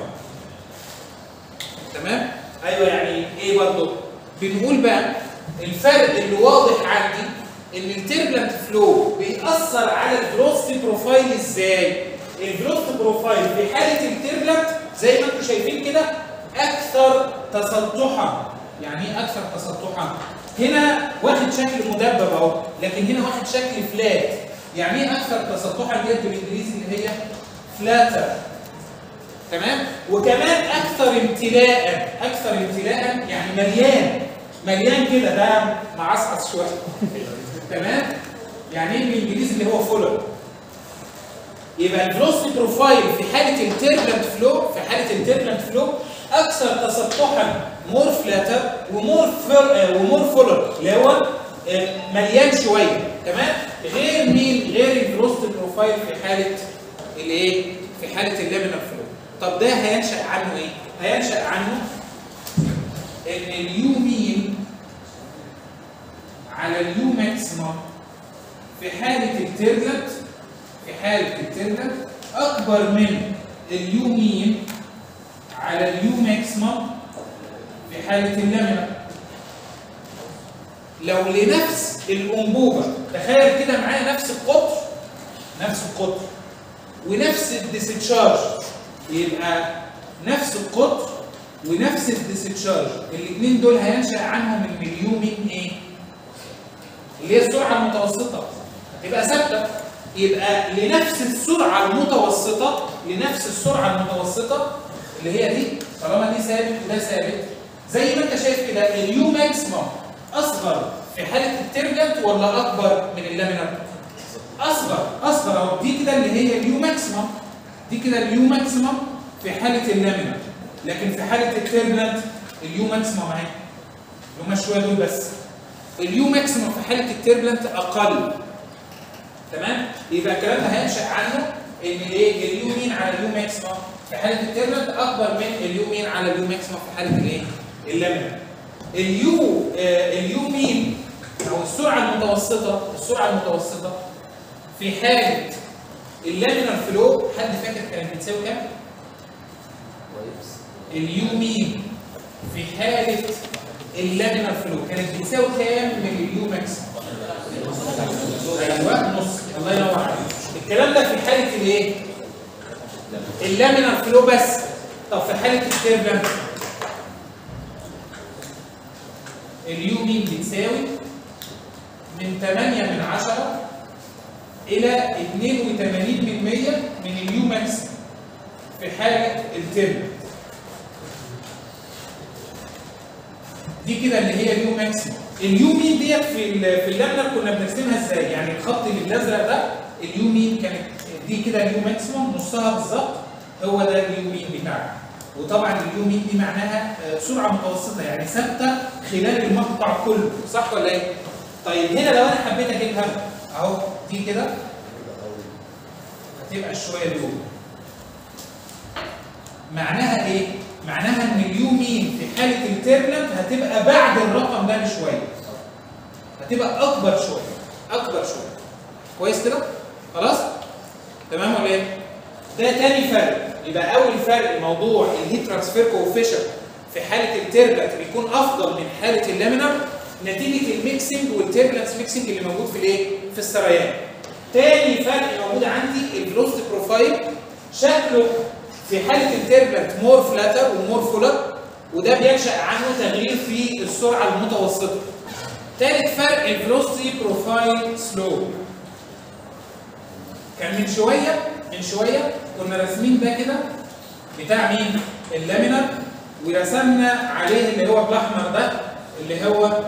[SPEAKER 1] تمام ايوه يعني ايه برضه بنقول بقى الفرق اللي واضح عندي ان التيربلنت فلو بيأثر على الفيلوسيتي بروفايل ازاي الفيلوسيتي بروفايل في حاله التيربلنت زي ما انتم شايفين كده اكثر تسطحا يعني ايه اكثر تسطحا هنا واخد شكل مدبب اهو لكن هنا واخد شكل فلات يعني ايه اكثر تسطحا ديت بالانجليزي اللي هي فلاتر تمام وكمان اكثر امتلاء اكثر امتلاء يعني مليان مليان كده ده معصعص شويه تمام يعني ايه بالانجليزي اللي هو فولر يبقى الفلوسيتي بروفايل في حاله التيربلنت فلو في حاله التيربلنت فلو اكثر تسطحا مور فلاتر ومور فل ومور فولر اللي هو آه، مليان شويه تمام غير مين غير الفلوسيتي بروفايل في حاله الايه في حاله اللامينار فلو طب ده هينشا عنه ايه هينشا عنه ان اليو مين على اليو ماكسيمم في حاله التيربلنت في حاله التيربلنت اكبر من اليو مين على اليو ماكسيمم في حاله اللامينر لو لنفس الانبوبه تخيل كده معايا نفس القطر نفس القطر ونفس الديستشارج يبقى نفس القطر ونفس الديستشارج الاثنين دول هينشا عنهم المليو من ايه؟ اللي هي السرعه المتوسطه هتبقى ثابته يبقى لنفس السرعه المتوسطه لنفس السرعه المتوسطه اللي هي دي طالما دي ثابت وده ثابت زي ما انت شايف كده اليو ماكسيمم اصغر في حاله الترجنت ولا اكبر من اللامينر؟ اصغر اصغر اهو دي كده اللي هي اليو ماكسيمم دي كده اليو ماكسيمم في حاله اللامينر لكن في حاله التربلنت اليو ماكسيمم اهي اللي هم شويه دول بس اليو ماكسيمم في حاله التربلنت اقل تمام يبقى الكلام ده هينشا عنه ان الايه اليو مين على اليو ماكسيمم في حاله التربلنت اكبر من اليو مين على اليو ماكسيمم في حاله الايه اللامينر اليو آه اليو مين او السرعه المتوسطه السرعه المتوسطه في حاله اللامينر فلو حد فاكر كانت بتساوي كام؟
[SPEAKER 2] كويس
[SPEAKER 1] اليو مين في حاله اللامينر فلو كانت بتساوي كام من اليو ماكسيمم؟ ايوه نص الله ينور عليك الكلام ده في حاله الايه؟ اللامينر فلو بس طب في حاله التيربلنت اليو مين بتساوي من 8 من 10 الى 82 من 100 من اليو ماكسيمم في حاله التيربلنت دي كده اللي هي اليو ماكسيمم اليو مين ديت في ال في اللامنر كنا بنرسمها ازاي يعني الخط اللي الازرق ده اليو مين كانت دي كده اليو ماكسيمم نصها بالظبط هو ده اليو مين بتاعنا وطبعا اليو مين دي معناها آه، سرعه متوسطه يعني ثابته خلال المقطع كله صح ولا ايه طيب هنا لو انا حبيت اجيبها اهو دي كده هتبقى شويه دول معناها ايه معناها ان اليو مين في حاله التيرنت هتبقى بعد الرقم ده بشويه هتبقى اكبر شويه اكبر شويه كويس كده خلاص تمام ولا ايه ده تاني فرق يبقى اول فرق موضوع الهيت ترانسفير كوفيشن في حاله التيربلنت بيكون افضل من حاله اللامينر نتيجه الميكسنج والتيربلنس ميكسنج اللي موجود في الايه في السريان تاني فرق موجود عندي الفلوست بروفايل شكله في حاله التيربلنت مور فلاتر ومور فولر وده بينشا عنه تغيير في السرعه المتوسطه ثالث فرق الفلوسيتي بروفايل سلو كان من شويه من شويه كنا راسمين ده كده بتاع مين اللامينر ورسمنا عليه اللي هو بالاحمر ده اللي هو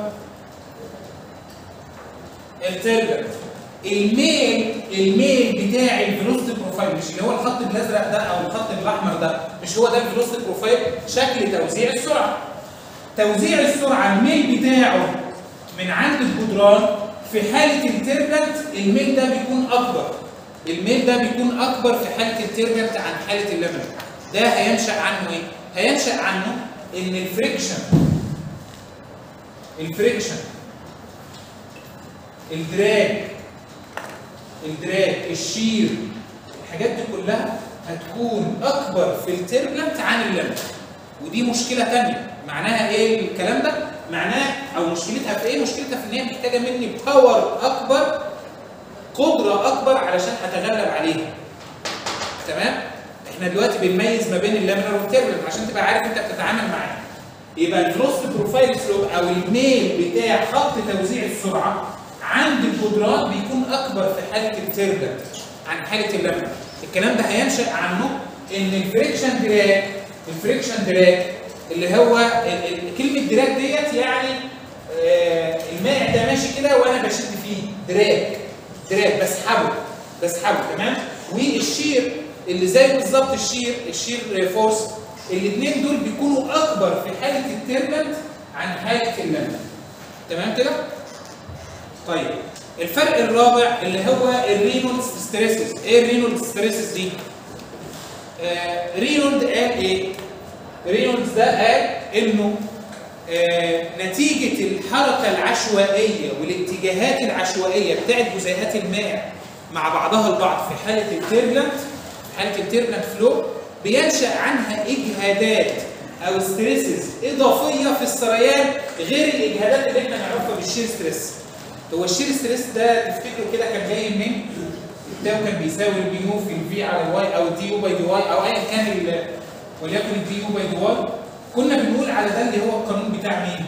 [SPEAKER 1] التيربلنت الميل الميل بتاع الفيلوسيتي بروفايل مش اللي هو الخط الازرق ده او الخط الاحمر ده مش هو ده الفيلوسيتي بروفايل شكل توزيع السرعه توزيع السرعه الميل بتاعه من عند الجدران في حاله التيربلنت الميل ده بيكون اكبر الميل ده بيكون اكبر في حاله التيربلنت عن حاله الليمنت ده هينشا عنه ايه هينشا عنه ان الفريكشن الفريكشن الدراج الدراج الشير الحاجات دي كلها هتكون اكبر في التربلنت عن اللمس ودي مشكله ثانيه معناها ايه الكلام ده معناه او مشكلتها في ايه مشكلتها في ان هي محتاجه مني باور اكبر قدره اكبر علشان اتغلب عليها تمام احنا دلوقتي بنميز ما بين اللامينر والتربلنت عشان تبقى عارف انت بتتعامل معاه يبقى الفلوست بروفايل سلوب او الميل بتاع خط توزيع السرعه عند الجدران بيكون اكبر في حاله التربلنت عن حاله اللمنه الكلام ده هينشا عنه ان الفريكشن دراج الفريكشن دراج اللي هو ال- ال- كلمه دراج ديت يعني آه، المائع ده ماشي كده وانا بشد فيه دراج دراج بسحبه بسحبه تمام والشير اللي زي بالظبط الشير الشير فورس الاثنين دول بيكونوا اكبر في حاله التربلنت عن حاله اللمنه تمام كده طيب الفرق الرابع اللي هو الرينولدز ستريسز ايه الرينولدز ستريسز دي آه رينولد قال ايه رينولدز ده قال انه آه نتيجة الحركة العشوائية والاتجاهات العشوائية بتاعت جزيئات الماء مع بعضها البعض في حالة التيربلنت في حاله التيربلنت فلو بينشا عنها اجهادات او ستريسز اضافيه في السريان غير الاجهادات اللي احنا نعرفها بالشير ستريس هو الشير ستريس ده تفتكروا كده كان جاي منين؟ ده كان بيساوي الميو في الفي على الواي او الدي يو باي دي واي او ايا كان ال- وليكن الدي يو باي دي واي كنا بنقول على ده اللي هو القانون بتاع مين؟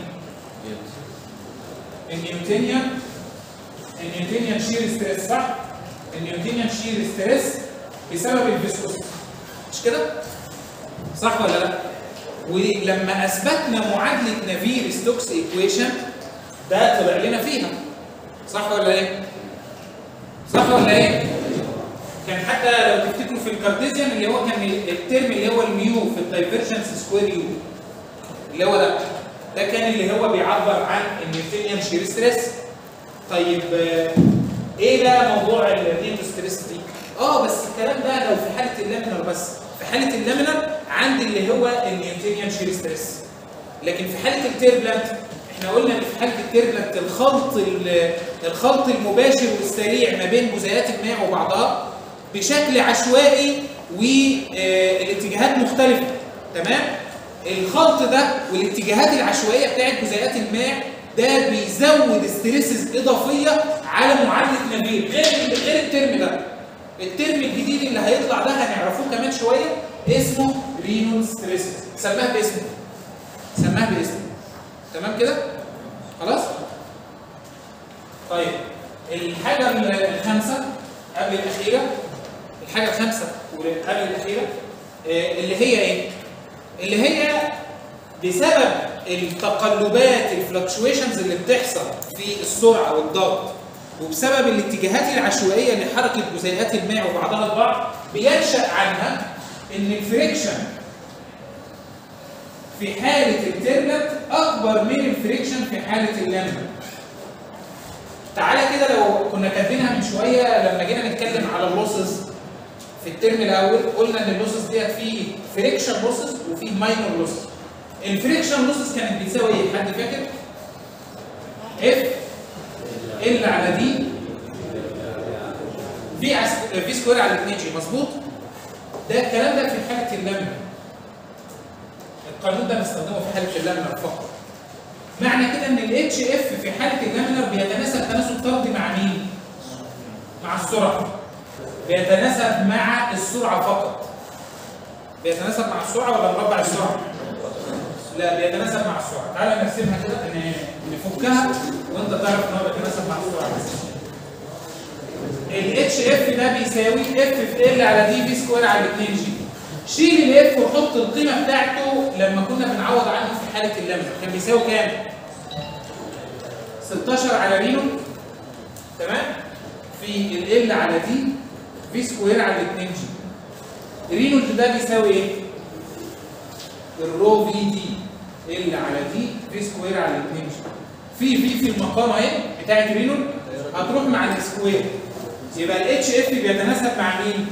[SPEAKER 1] النيوتنيان النيوتنيان شير ستريس صح؟ النيوتنيان شير ستريس بسبب الفيسكوستي مش كده؟ صح ولا لا؟ ولما اثبتنا معادله نافير ستوكس ايكويشن ده طلع لنا فيها صح ولا ايه؟ صح ولا ايه؟ كان حتى لو تفتكروا في الكارديزيان اللي هو كان الترم اللي هو الميو في الدايفرجنس سكوير يو اللي هو ده ده كان اللي هو بيعبر عن النيوتنيان شير ستريس طيب آه، ايه بقى موضوع النيوتن ستريس دي؟ اه بس الكلام ده لو في حاله اللامينر بس في حاله اللامينر عندي اللي هو النيوتنيان شير ستريس لكن في حاله التيربلنت احنا قلنا ان في حاله التيربلنت الخلط ال- الخلط المباشر والسريع ما بين جزيئات الماء وبعضها بشكل عشوائي والاتجاهات مختلفه تمام الخلط ده والاتجاهات العشوائيه بتاعت جزيئات الماء ده بيزود ستريسز اضافيه على معادله نافير غير غير الترم ده الترم الجديد اللي هيطلع ده هنعرفوه كمان شويه اسمه رينول ستريس سماه باسمه سماه باسمه تمام كده خلاص طيب الحاجه الخامسه قبل الاخيره الحاجه الخامسه قبل الاخيره آه، اللي هي ايه اللي هي بسبب التقلبات الفلكشويشنز اللي بتحصل في السرعه والضغط وبسبب الاتجاهات العشوائيه لحركه جزيئات الماء وبعضها البعض بينشا عنها ان الفريكشن في حاله التربلت اكبر من الفريكشن في حاله اللامنه تعالى كده لو كنا كاتبينها من شويه لما جينا نتكلم على اللوسز في الترم الاول قلنا ان اللوسز ديت في فريكشن لوسز وفي ماينور لوسز الفريكشن لوسز كانت بتساوي ايه حد فاكر اف ال على دي في عس- في سكوير على 2 جي مظبوط ده الكلام ده في حاله اللمنه القانون ده بنستخدمه في حاله اللمنه فقط معنى كده ان الاتش اف في حاله اللامينر بيتناسب تناسب طردي مع مين؟ مع السرعه بيتناسب مع السرعه فقط بيتناسب مع السرعه ولا مربع السرعه؟ لا بيتناسب مع السرعه تعالى نرسمها كده ن- نفكها وانت تعرف ان هو بيتناسب مع السرعه الاتش اف ده بيساوي اف في ال على دي في سكوير على 2 جي شيل الاف وحط القيمه بتاعته لما كنا بنعوض عنه في حاله اللمسه كان بيساوي كام 16 على رينو تمام في ال على دي في سكوير على 2 جي رينو ده بيساوي ايه الرو في دي ال على دي في سكوير على 2 جي في في في المقام اهي بتاعت رينو هتروح مع السكوير يبقى الاتش اف بيتناسب مع مين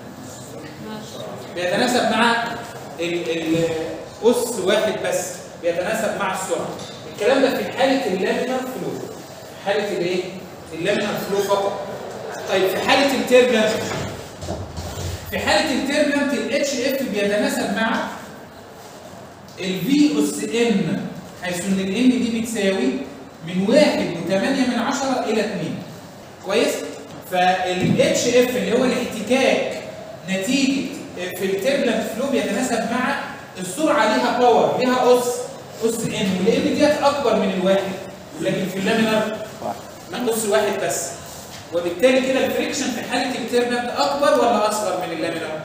[SPEAKER 1] بيتناسب مع ال- ال- اس واحد بس بيتناسب مع السرعه الكلام ده في حاله اللامينار فلو في حاله الايه اللامينار فلو فقط طيب في حاله التيربلنت في حاله التيربلنت الاتش اف بيتناسب مع الفي اس ان حيث ان الان دي بتساوي من 1.8 من 10 الى 2 كويس فالاتش اف اللي هو الاحتكاك نتيجه في التيربلنت فلو بيتناسب مع السرعه ليها باور ليها اس اس ان والان ديت اكبر من الواحد لكن في اللامينر اس واحد بس وبالتالي كده الفريكشن في حاله التيربلنت اكبر ولا اصغر من اللامينر؟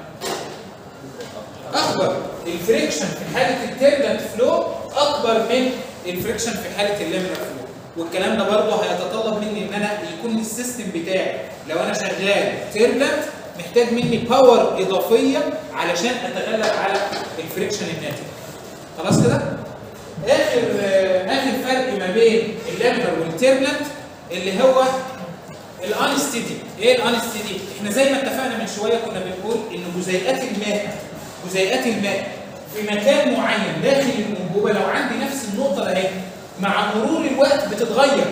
[SPEAKER 1] اكبر الفريكشن في حاله التيربلنت فلو اكبر من الفريكشن في حاله اللامينر فلو والكلام ده برضه هيتطلب مني ان انا يكون السيستم بتاعي لو انا شغال تيربلنت محتاج مني باور اضافيه علشان اتغلب على الفريكشن الناتج خلاص كده اخر آه، اخر فرق ما بين اللامينر والتيربلنت اللي هو الانستيدي ايه الانستيدي احنا زي ما اتفقنا من شويه كنا بنقول ان جزيئات الماء جزيئات الماء في مكان معين داخل الانبوبه لو عندي نفس النقطه ده اهي مع مرور الوقت بتتغير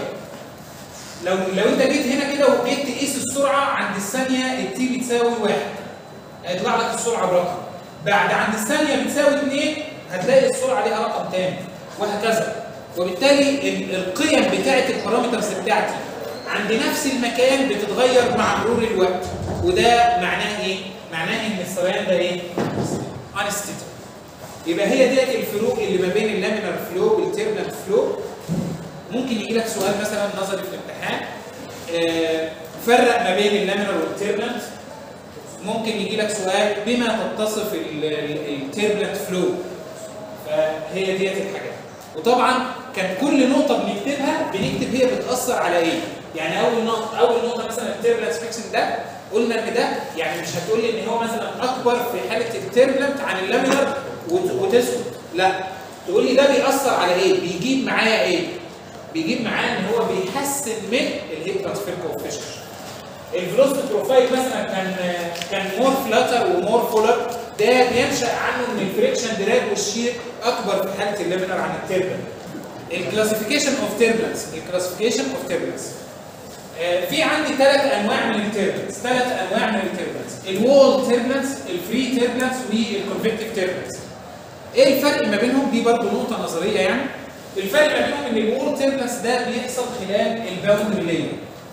[SPEAKER 1] لو لو انت جيت هنا كده وجيت تقيس السرعه عند الثانيه التي بتساوي واحد هيطلع لك السرعه برقم بعد عند الثانيه بتساوي 2 هتلاقي السرعه ليها رقم تاني وهكذا وبالتالي ال- القيم بتاعه البارامترز بتاعتي عند نفس المكان بتتغير مع مرور الوقت وده معناه ايه؟ معناه ان السريان ده ايه؟ انستيتر يبقى هي ديت الفروق اللي ما بين اللامينر فلو والتيرمينال فلو ممكن يجي لك سؤال مثلا نظري في الامتحان آه، فرق ما بين اللامينر والتيرمينال ممكن يجي لك سؤال بما تتصف التيربلنت فلو فهي ديت الحاجات وطبعا كان كل نقطه بنكتبها بنكتب هي بتاثر على ايه يعني اول نقطه اول نقطه مثلا التيربلنت فيكشن ده قلنا ان ده يعني مش هتقول لي ان هو مثلا اكبر في حاله التيربلنت عن اللامينر وت- وتسكت لا تقول لي ده بيأثر على ايه بيجيب معايا ايه بيجيب معاه ان هو بيحسن من الهيت ترانسفير كوفيشنت الفلوسيتي بروفايل مثلا كان كان مور فلاتر ومور فولر ده بينشا عنه ان الفريكشن دراج والشير اكبر في حاله الليمينر عن التيربلنت الكلاسيفيكيشن اوف تيربلنس الكلاسيفيكيشن اوف تيربلنس في عندي ثلاث انواع من التيربلنس ثلاث انواع من التيربلنس الوول تيربلنس الفري تيربلنس والكونفكتيف تيربلنس ايه الفرق ما بينهم دي برضو نقطه نظريه يعني الفرق ما بينهم ان الوول تيربلنس ده بيحصل خلال الباوندري لاير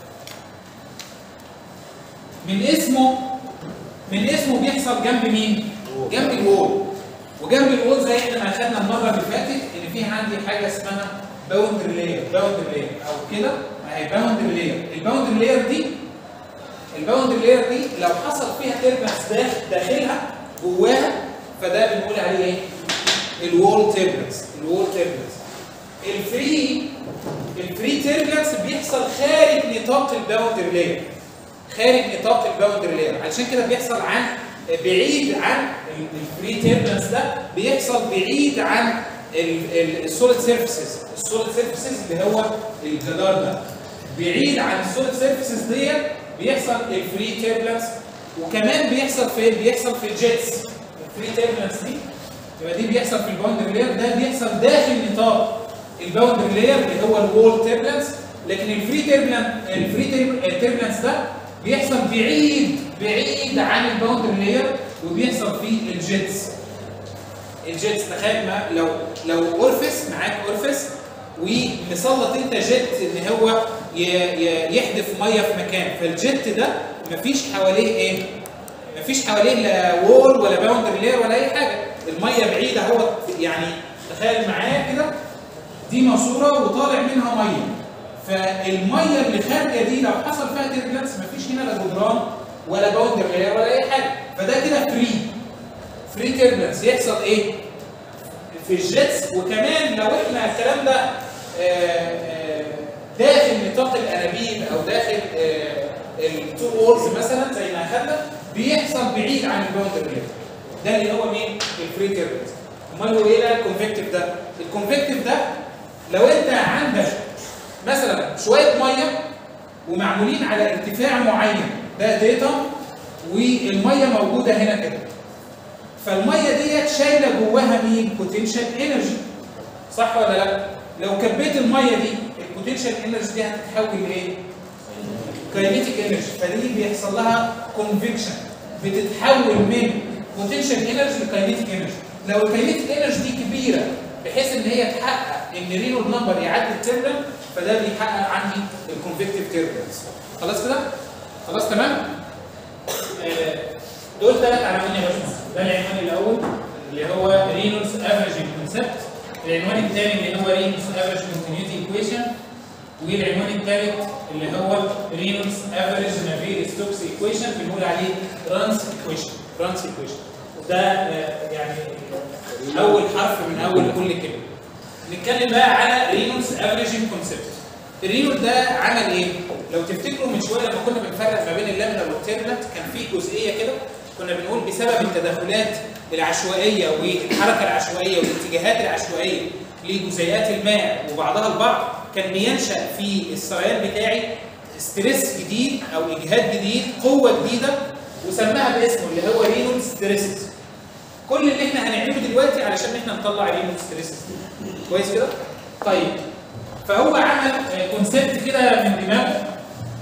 [SPEAKER 1] من اسمه من اسمه بيحصل جنب مين؟ جنب الوول وجنب الوول زي احنا ما اخدنا المره اللي فاتت ان في عندي حاجه اسمها باوندري لاير باوندري لاير او كده اهي باوندري لاير الباوندري لاير دي الباوندري لاير دي لو حصل فيها تيربنس داخل داخلها جواها فده بنقول عليه ايه؟ الوول تيربنس الوول تيربنس الفري الفري تيربنس بيحصل خارج نطاق الباوندري لاير خارج نطاق الباوندري لاير علشان كده بيحصل عن بعيد عن الفري تيربنس ده بيحصل بعيد عن السوليد سيرفيسز السوليد سيرفيسز اللي هو الجدار ده بعيد عن السوليد سيرفيسز ديت بيحصل الفري تيربلنس وكمان بيحصل فين بيحصل في الجيتس الفري تيربلنس دي يبقى دي بيحصل في الباوندري لاير ده بيحصل داخل نطاق الباوندري لاير اللي هو الوول تيربلنس لكن الفري تيربلنس الفري تيربلنس ده بيحصل بعيد بعيد عن الباوندري لاير وبيحصل في الجيتس الجيتس تخيل ما لو لو اورفس معاك اورفس ومسلط انت جيت ان هو ي- ي- يحدف ميه في مكان فالجيت ده مفيش حواليه ايه؟ مفيش حواليه لا وول ولا باوندري لاير ولا اي حاجه الميه بعيده اهو يعني تخيل معايا كده دي ماسوره وطالع منها ميه فالميه اللي خارجه دي لو حصل فيها تيربلنس مفيش هنا لا جدران ولا باوندري لاير ولا اي حاجه فده كده فري فري تيربلنس يحصل ايه؟ في الجيتس وكمان لو احنا الكلام ده آه، آه، داخل نطاق الانابيب او داخل التو وورز مثلا زي ما اخدنا بيحصل بعيد عن الباوندري لاير ده اللي هو مين؟ الفري تيربلنس امال هو ايه بقى الكونفكتيف ده؟ الكونفكتيف ده لو انت عندك مثلا شويه ميه ومعمولين على ارتفاع معين ده داتا والميه موجوده هنا كده فالميه ديت شايله جواها مين؟ بوتنشال انرجي صح ولا لا؟ لو كبيت الميه دي البوتنشال انرجي دي هتتحول لايه؟ كاينيتيك انرجي فدي بيحصل لها كونفكشن بتتحول من بوتنشال انرجي لكاينيتيك انرجي لو الكاينيتيك انرجي دي كبيره بحيث ان هي تحقق ان رينول نمبر يعدي التيربلن فده بيحقق عندي الكونفكتيف تيربلنس خلاص كده؟ خلاص تمام؟ آه، دول ثلاث عناوين يا باشمهندس ده العنوان الاول اللي هو رينولدز افريج كونسبت العنوان الثاني اللي هو رينولدز افريج كونتينيوتي ايكويشن والعنوان الثالث اللي هو رينولدز افريج نافير ستوكس ايكويشن بنقول عليه رانس ايكويشن رانس ايكويشن ده آه، يعني اول حرف من اول كل كلمه نتكلم بقى على رينولدز افريجنج كونسبت الرينول ده عمل ايه؟ لو تفتكروا من شويه لما كنا بنفرق ما بين اللامينر والتيربلنت كان في جزئيه كده كنا بنقول بسبب التدخلات العشوائيه والحركه العشوائيه والاتجاهات العشوائيه لجزيئات الماء وبعضها البعض كان بينشا في السريان بتاعي ستريس جديد او اجهاد جديد قوه جديده وسماها باسمه اللي هو رينول ستريسز كل اللي احنا هنعمله دلوقتي علشان احنا نطلع رينول ستريسز كويس كده؟ طيب فهو عمل كونسيبت كده من دماغه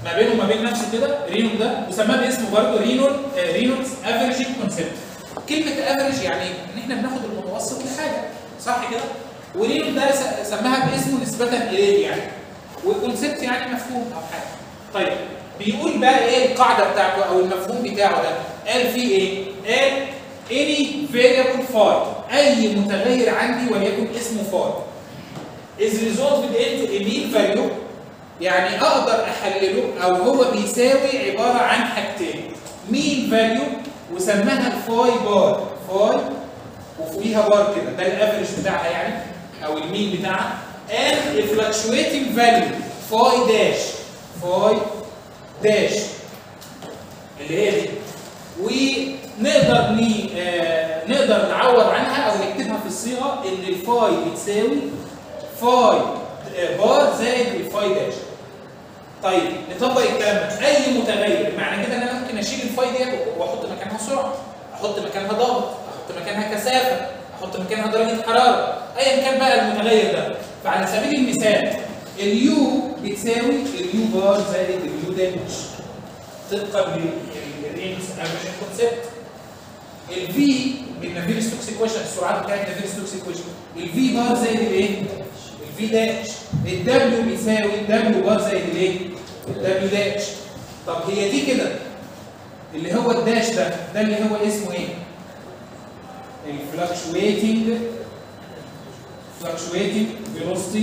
[SPEAKER 1] ما بينه وما بين نفسه كده رينو ده وسماه باسمه برضه رينو آه، رينولدز افريج كونسبت كلمه افريج يعني ان احنا بناخد المتوسط لحاجه صح كده ورينو ده س- سماها باسمه نسبه اليه يعني والكونسبت يعني مفهوم او حاجه طيب بيقول بقى ايه القاعده بتاعته او المفهوم بتاعه ده قال فيه ايه قال any variable phi اي متغير عندي وليكن اسمه phi is resolved into a mean value يعني اقدر احلله او هو بيساوي عباره عن حاجتين mean value وسماها الفاي بار فاي وفوقيها بار كده ده الافرج بتاعها يعني او المين بتاعها and a fluctuating value فاي داش فاي داش اللي هي دي ونقدر ن... آه نقدر نعوض عنها او نكتبها في الصيغه ان الفاي بتساوي فاي آه، بار زائد الفاي داش طيب نطبق الكلام ده اي متغير معنى كده ان انا ممكن اشيل الفاي ديت واحط مكانها سرعه احط مكانها ضغط احط مكانها كثافه احط مكانها درجه حراره ايا كان بقى المتغير ده فعلى سبيل المثال اليو بتساوي اليو بار زائد اليو داش طبقا للرينجز افريج كونسبت الفي من نافير ستوكس ايكويشن السرعات بتاعت نافير ستوكس ايكويشن الفي بار زائد الايه؟ الفي داش الدبليو بيساوي الدبليو بار زائد الايه؟ الدبليو داش طب هي دي كده اللي هو الداش ده ده اللي هو اسمه ايه؟ الفلكشويتنج fluctuating velocity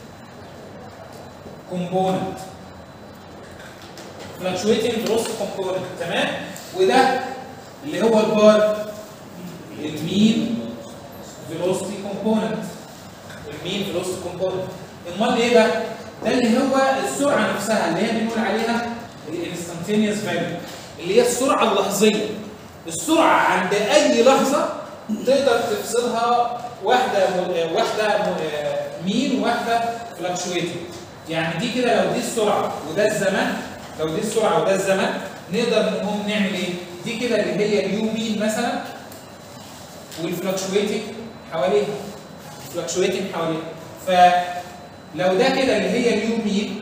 [SPEAKER 1] component fluctuating velocity component تمام وده اللي هو البار المين velocity component المين velocity component امال ايه بقى ده اللي هو السرعه نفسها اللي هي بنقول عليها الانستنتينيوس فاليو اللي هي السرعه اللحظيه السرعه عند اي لحظه تقدر تفصلها واحده م- واحده م- مين وواحده فلكشويتنج يعني دي كده لو دي السرعه وده الزمن لو دي السرعه وده الزمن نقدر نقوم نعمل ايه دي كده اللي هي اليو مين مثلا والفلكشويتنج حواليها فلكشويتنج حواليها فلو ده كده اللي هي اليو مين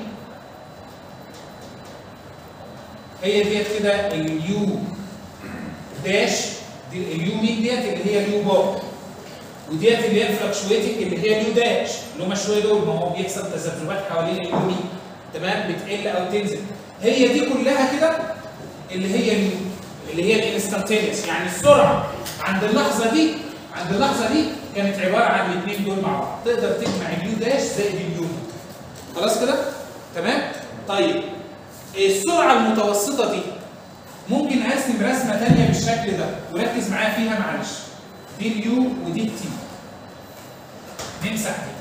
[SPEAKER 1] هي ديت كده اليو داش دي اليو مين ديت اللي هي اليو بار وديت اللي هي الفلكشويتنج اللي هي اليو داش اللي هم شويه دول ما هو بيحصل تذبذبات حوالين اليو مين تمام بتقل او تنزل هي دي كلها كده اللي هي اليو اللي هي الانستنتينيوس يعني السرعه عند اللحظه دي عند اللحظه دي كانت عباره عن الاثنين دول مع بعض تقدر تجمع اليو داش زائد اليو خلاص كده تمام طيب السرعه المتوسطه دي ممكن ارسم رسمه ثانيه بالشكل ده وركز معايا فيها معلش دي اليو ودي التي نمسح دي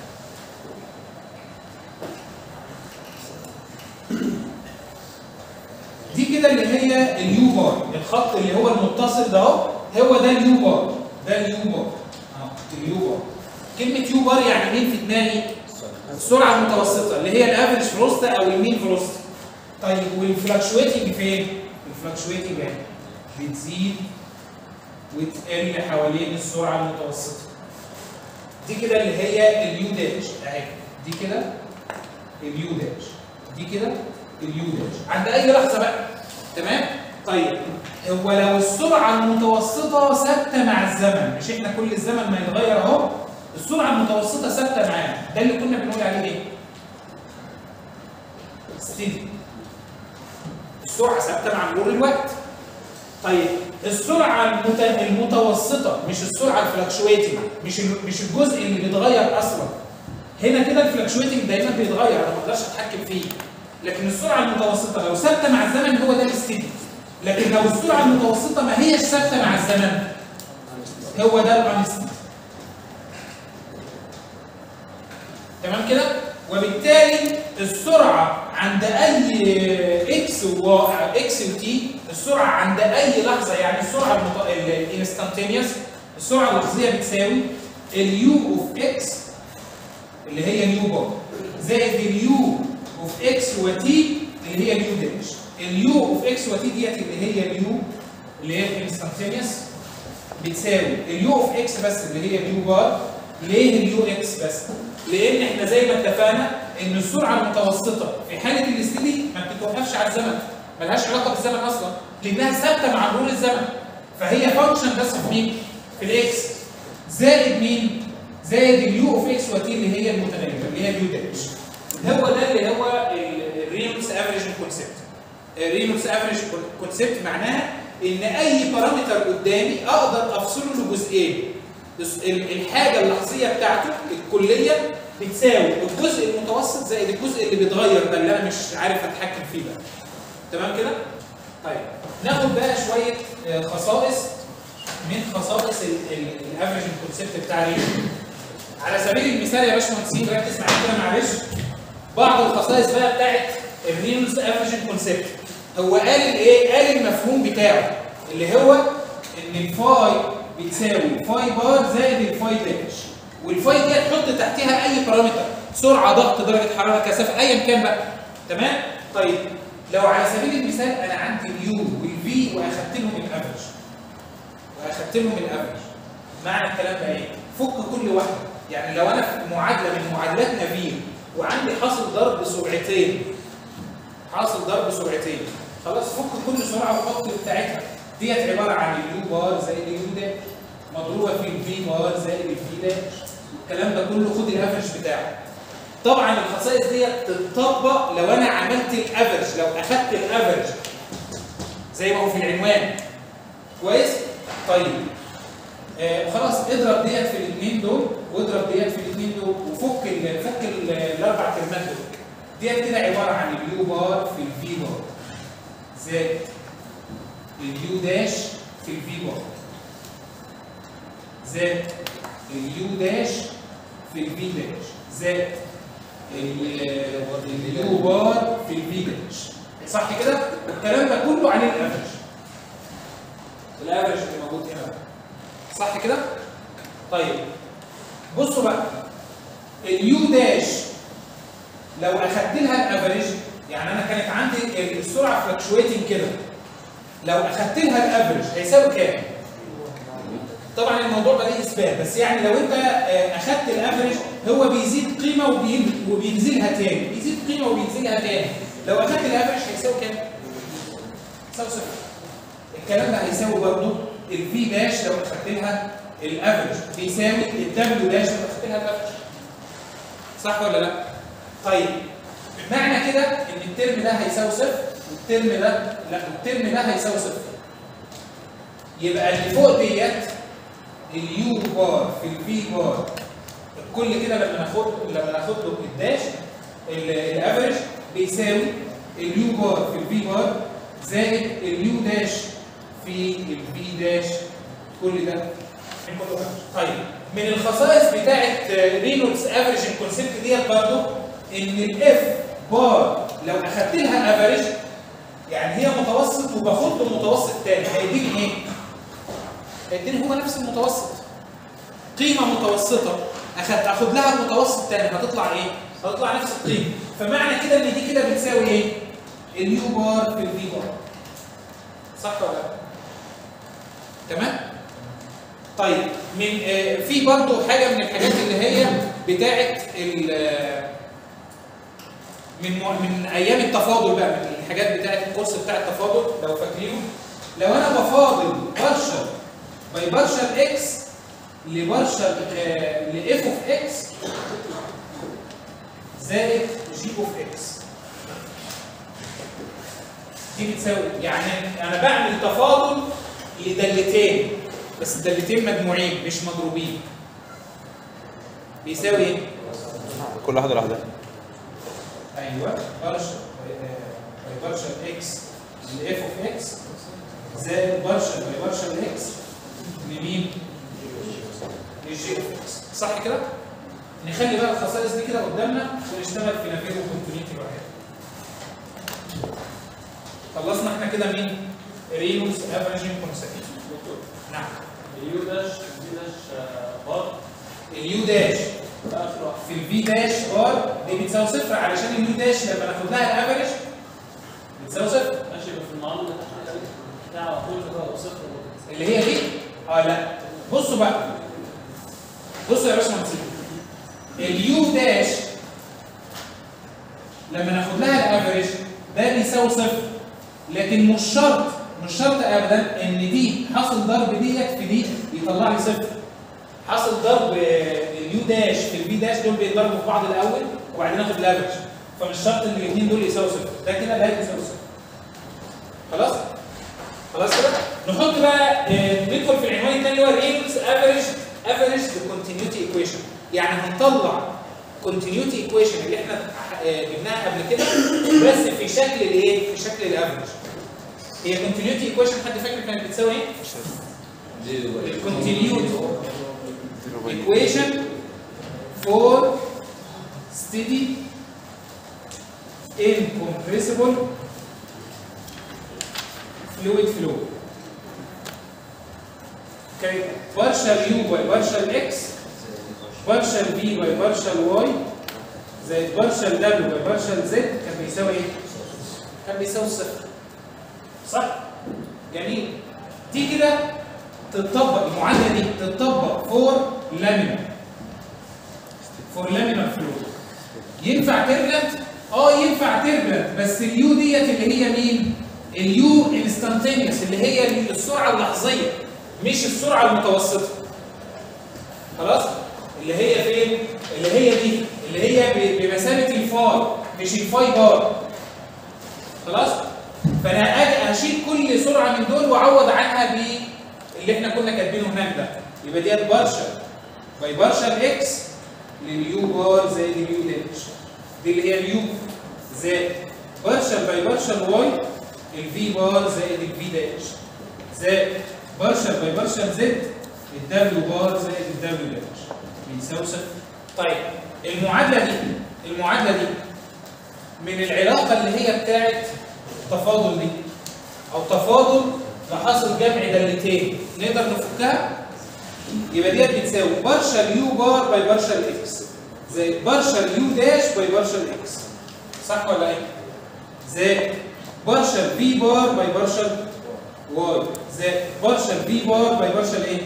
[SPEAKER 1] دي كده اللي هي اليو بار الخط اللي هو المتصل ده اهو هو ده اليو بار ده اليو بار اه اليو بار كلمه يو بار يعني مين في دماغي السرعه المتوسطه اللي هي الافريج فلوستا او المين فلوستا طيب والفلكشويتنج فين الفلكشويتنج اهي بتزيد وتقل حوالين السرعه المتوسطه دي كده اللي هي اليو داش اهي دي كده اليو داش دي كده اليو داش عند اي لحظه بقى تمام طيب هو لو السرعه المتوسطه ثابته مع الزمن مش احنا كل الزمن ما يتغير اهو السرعه المتوسطه ثابته معانا ده اللي كنا بنقول عليه ايه ستيدي السرعه ثابته مع مرور الوقت طيب السرعه المت... المتوسطه مش السرعه الفلكشويتنج مش ال... مش الجزء اللي بيتغير اصلا هنا كده الفلكشويتنج دايما بيتغير انا ما اقدرش اتحكم فيه لكن السرعه المتوسطه لو ثابته مع الزمن هو ده الستيدي لكن لو السرعه المتوسطه ما هيش ثابته مع الزمن هو ده الانستيدي تمام كده وبالتالي السرعه عند اي اكس و اكس وتي السرعه عند اي لحظه يعني السرعه الانستانتينيوس السرعه اللحظيه بتساوي اليو اوف اكس اللي هي اليو بار زائد اليو اوف اكس وتي اللي هي اليو داش اليو اوف اكس وتي ديت اللي هي اليو اللي هي الانستانتينيوس بتساوي اليو اوف اكس بس اللي هي اليو بار ليه اليو اكس بس؟ لان احنا زي ما اتفقنا ان السرعه المتوسطه في حاله الاستدي ما بتتوقفش على الزمن ملهاش علاقه بالزمن اصلا لانها ثابته مع مرور الزمن فهي فانكشن بس في مين؟ في الاكس زائد مين؟ زائد اليو اوف اكس وتي اللي هي المتغيره اللي هي اليو داش هو ده اللي هو الرينولدز افريج كونسيبت الرينولدز افريج كونسيبت معناها ان اي بارامتر قدامي اقدر افصله لجزئين ال- الحاجه اللحظيه بتاعته الكليه بتساوي الجزء المتوسط زائد الجزء اللي بيتغير ده اللي انا مش عارف اتحكم فيه ده تمام كده طيب ناخد بقى شويه آه، خصائص من خصائص الافريج كونسيبت بتاع الرينولدز على سبيل المثال يا باشمهندسين ركز معايا كده معلش بعض الخصائص بقى بتاعت الرينولدز افريج كونسيبت هو قال الايه؟ قال المفهوم بتاعه اللي هو ان الفاي بتساوي فاي بار زائد الفاي داش والفاي دي هتحط تحتها اي بارامتر سرعه ضغط درجه حراره كثافه ايا كان بقى تمام؟ طيب لو على سبيل المثال انا عندي اليو والفي واخدت لهم الافريج واخدت لهم الافريج معنى الكلام ده ايه؟ فك كل واحده يعني لو انا في معادله من معادلات نافير وعندي حاصل ضرب سرعتين حاصل ضرب سرعتين خلاص فك كل سرعه وحط بتاعتها ديت عباره عن اليو بار زائد اليو داش مضروبه في الفي بار زائد الفي داش الكلام ده كله خد الافرج بتاعه طبعا الخصائص ديت تتطبق لو انا عملت الافرج لو اخدت الافرج زي ما هو في العنوان كويس طيب آه خلاص اضرب ديت في الاثنين دول واضرب ديت في الاثنين دول وفك ال- فك ال- الاربع كلمات دول ديت كده عباره عن اليو بار في الفي بار زائد اليو داش في الفي بار زائد اليو داش في الفي داش زائد ال- اليو بار في الفي داش صح كده؟ الكلام ده كله عن الافرج الافرج اللي موجود هنا بقى. صح كده؟ طيب بصوا بقى اليو داش لو اخدت لها الافريج يعني انا كانت عندي السرعه فلكشويتنج كده لو اخدت لها الافريج هيساوي كام؟ طبعا الموضوع ده ليه اثبات بس يعني لو انت آه، اخدت الافريج هو بيزيد قيمه وبين- وبينزلها تاني بيزيد قيمه وبينزلها تاني لو اخدت الافريج هيساوي كام؟ يساوي صفر الكلام ده هيساوي برضه الفي داش لو اخدت لها الافريج بيساوي الدبليو داش لو اخدت لها الافريج صح ولا لا؟ طيب معنى كده ان الترم ده هيساوي صفر والترم ده لا الترم ده هيساوي صفر يبقى اللي فوق ديت اليو بار في الفي بار الكل كده لما ناخد لما ناخد له الداش ال- الافريج بيساوي اليو بار في الفي بار زائد اليو داش في الفي داش كل ده من كل واحد. طيب من الخصائص بتاعت رينولدز افريج الكونسيبت ديت برضه ان الاف بار لو اخدت لها افريج يعني هي متوسط وباخد له متوسط تاني هيديني ايه؟ هيديني هو نفس المتوسط قيمه متوسطه اخد اخد لها المتوسط تاني هتطلع ايه؟ هتطلع نفس القيمه فمعنى كده ان دي كده بتساوي ايه؟ اليو بار في الفي بار صح ولا لا؟ تمام؟ طيب من آه، في برضه حاجه من الحاجات اللي هي بتاعه ال آه، من مو- من ايام التفاضل بقى من الحاجات بتاعه الكورس بتاع التفاضل لو فاكرينه لو انا بفاضل بارشل باي بارشل اكس لبارشل لاف اوف اكس زائد جي اوف اكس دي بتساوي يعني انا بعمل تفاضل لدالتين بس الدالتين مجموعين مش مضروبين بيساوي ايه؟
[SPEAKER 3] كل واحده لوحدها
[SPEAKER 1] ايوه بارشل باي بارشل اكس لاف اوف اكس زائد بارشل باي بارشل اكس لمين؟ للجي اوف اكس صح كده؟ نخلي بقى الخصائص دي كده قدامنا ونشتغل في نافير وكونتينيتي لوحدها. خلصنا احنا كده مين؟ رينولدز افريجنج كونسبت. نعم
[SPEAKER 4] اليو داش الفي داش آه، بار
[SPEAKER 1] اليو داش
[SPEAKER 4] ده اخر واحد
[SPEAKER 1] في الفي داش بار دي بتساوي صفر علشان اليو داش لما ناخد لها الافريج بتساوي صفر
[SPEAKER 4] ماشي يبقى في المعادله اللي تحت بتاع على طول كده صفر
[SPEAKER 1] اللي هي دي اه لا بصوا بقى بصوا يا باشمهندس اليو داش لما ناخد لها الافريج ده بيساوي صفر لكن مش شرط مش شرط ابدا ان دي حاصل ضرب ديت في دي يطلع لي صفر حاصل ضرب آه، اليو داش في البي داش دول بيتضربوا في بعض الاول وبعدين اخد الافريج فمش شرط ان الاثنين دول يساووا صفر ده كده ده يساوي صفر خلاص خلاص كده نحط بقى آه، ندخل في العنوان الثاني اللي هو رينولدز افريج افريج كونتينيوتي ايكويشن يعني هنطلع كونتينيوتي ايكويشن اللي احنا آه، جبناها قبل كده بس في شكل الايه في شكل الافريج هي كونتينيوتي ايكويشن حد فاكر كانت بتساوي ايه الكونتينيوتي equation for steady incompressible fluid flow okay partial u by partial x partial v by partial y زائد partial w by partial z كان بيساوي ايه؟ كان بيساوي صفر صح؟ جميل دي كده تطبق المعادله دي تطبق فور لامينر فور لامينر فلو ينفع تربلنت اه ينفع تربلنت بس اليو ديت اللي هي مين اليو انستانتينيوس اللي هي السرعه اللحظيه مش السرعه المتوسطه خلاص اللي هي فين اللي هي دي اللي هي ب- بمثابه الفاي مش الفاي بار خلاص فانا اجي اشيل كل سرعه من دول واعوض عنها ب اللي احنا كنا كاتبينه هناك ده يبقى ديت بارشل باي بارشل اكس لليو بار زائد اليو داش دي اللي هي اليو زائد بارشل باي بارشل واي الفي بار زائد الفي داش زائد بارشل باي بارشل زد الدبليو بار زائد الدبليو داش بيساوي صفر طيب المعادله دي المعادله دي من العلاقه اللي هي بتاعت التفاضل دي او تفاضل لحاصل جمع دالتين نقدر نفكها يبقى ديت بتساوي بارشل يو بار باي بارشل اكس زي بارشل يو داش باي بارشل اكس صح ولا ايه؟ زائد بارشل في بار باي بارشل واي زائد بارشل في بار باي بارشل ايه؟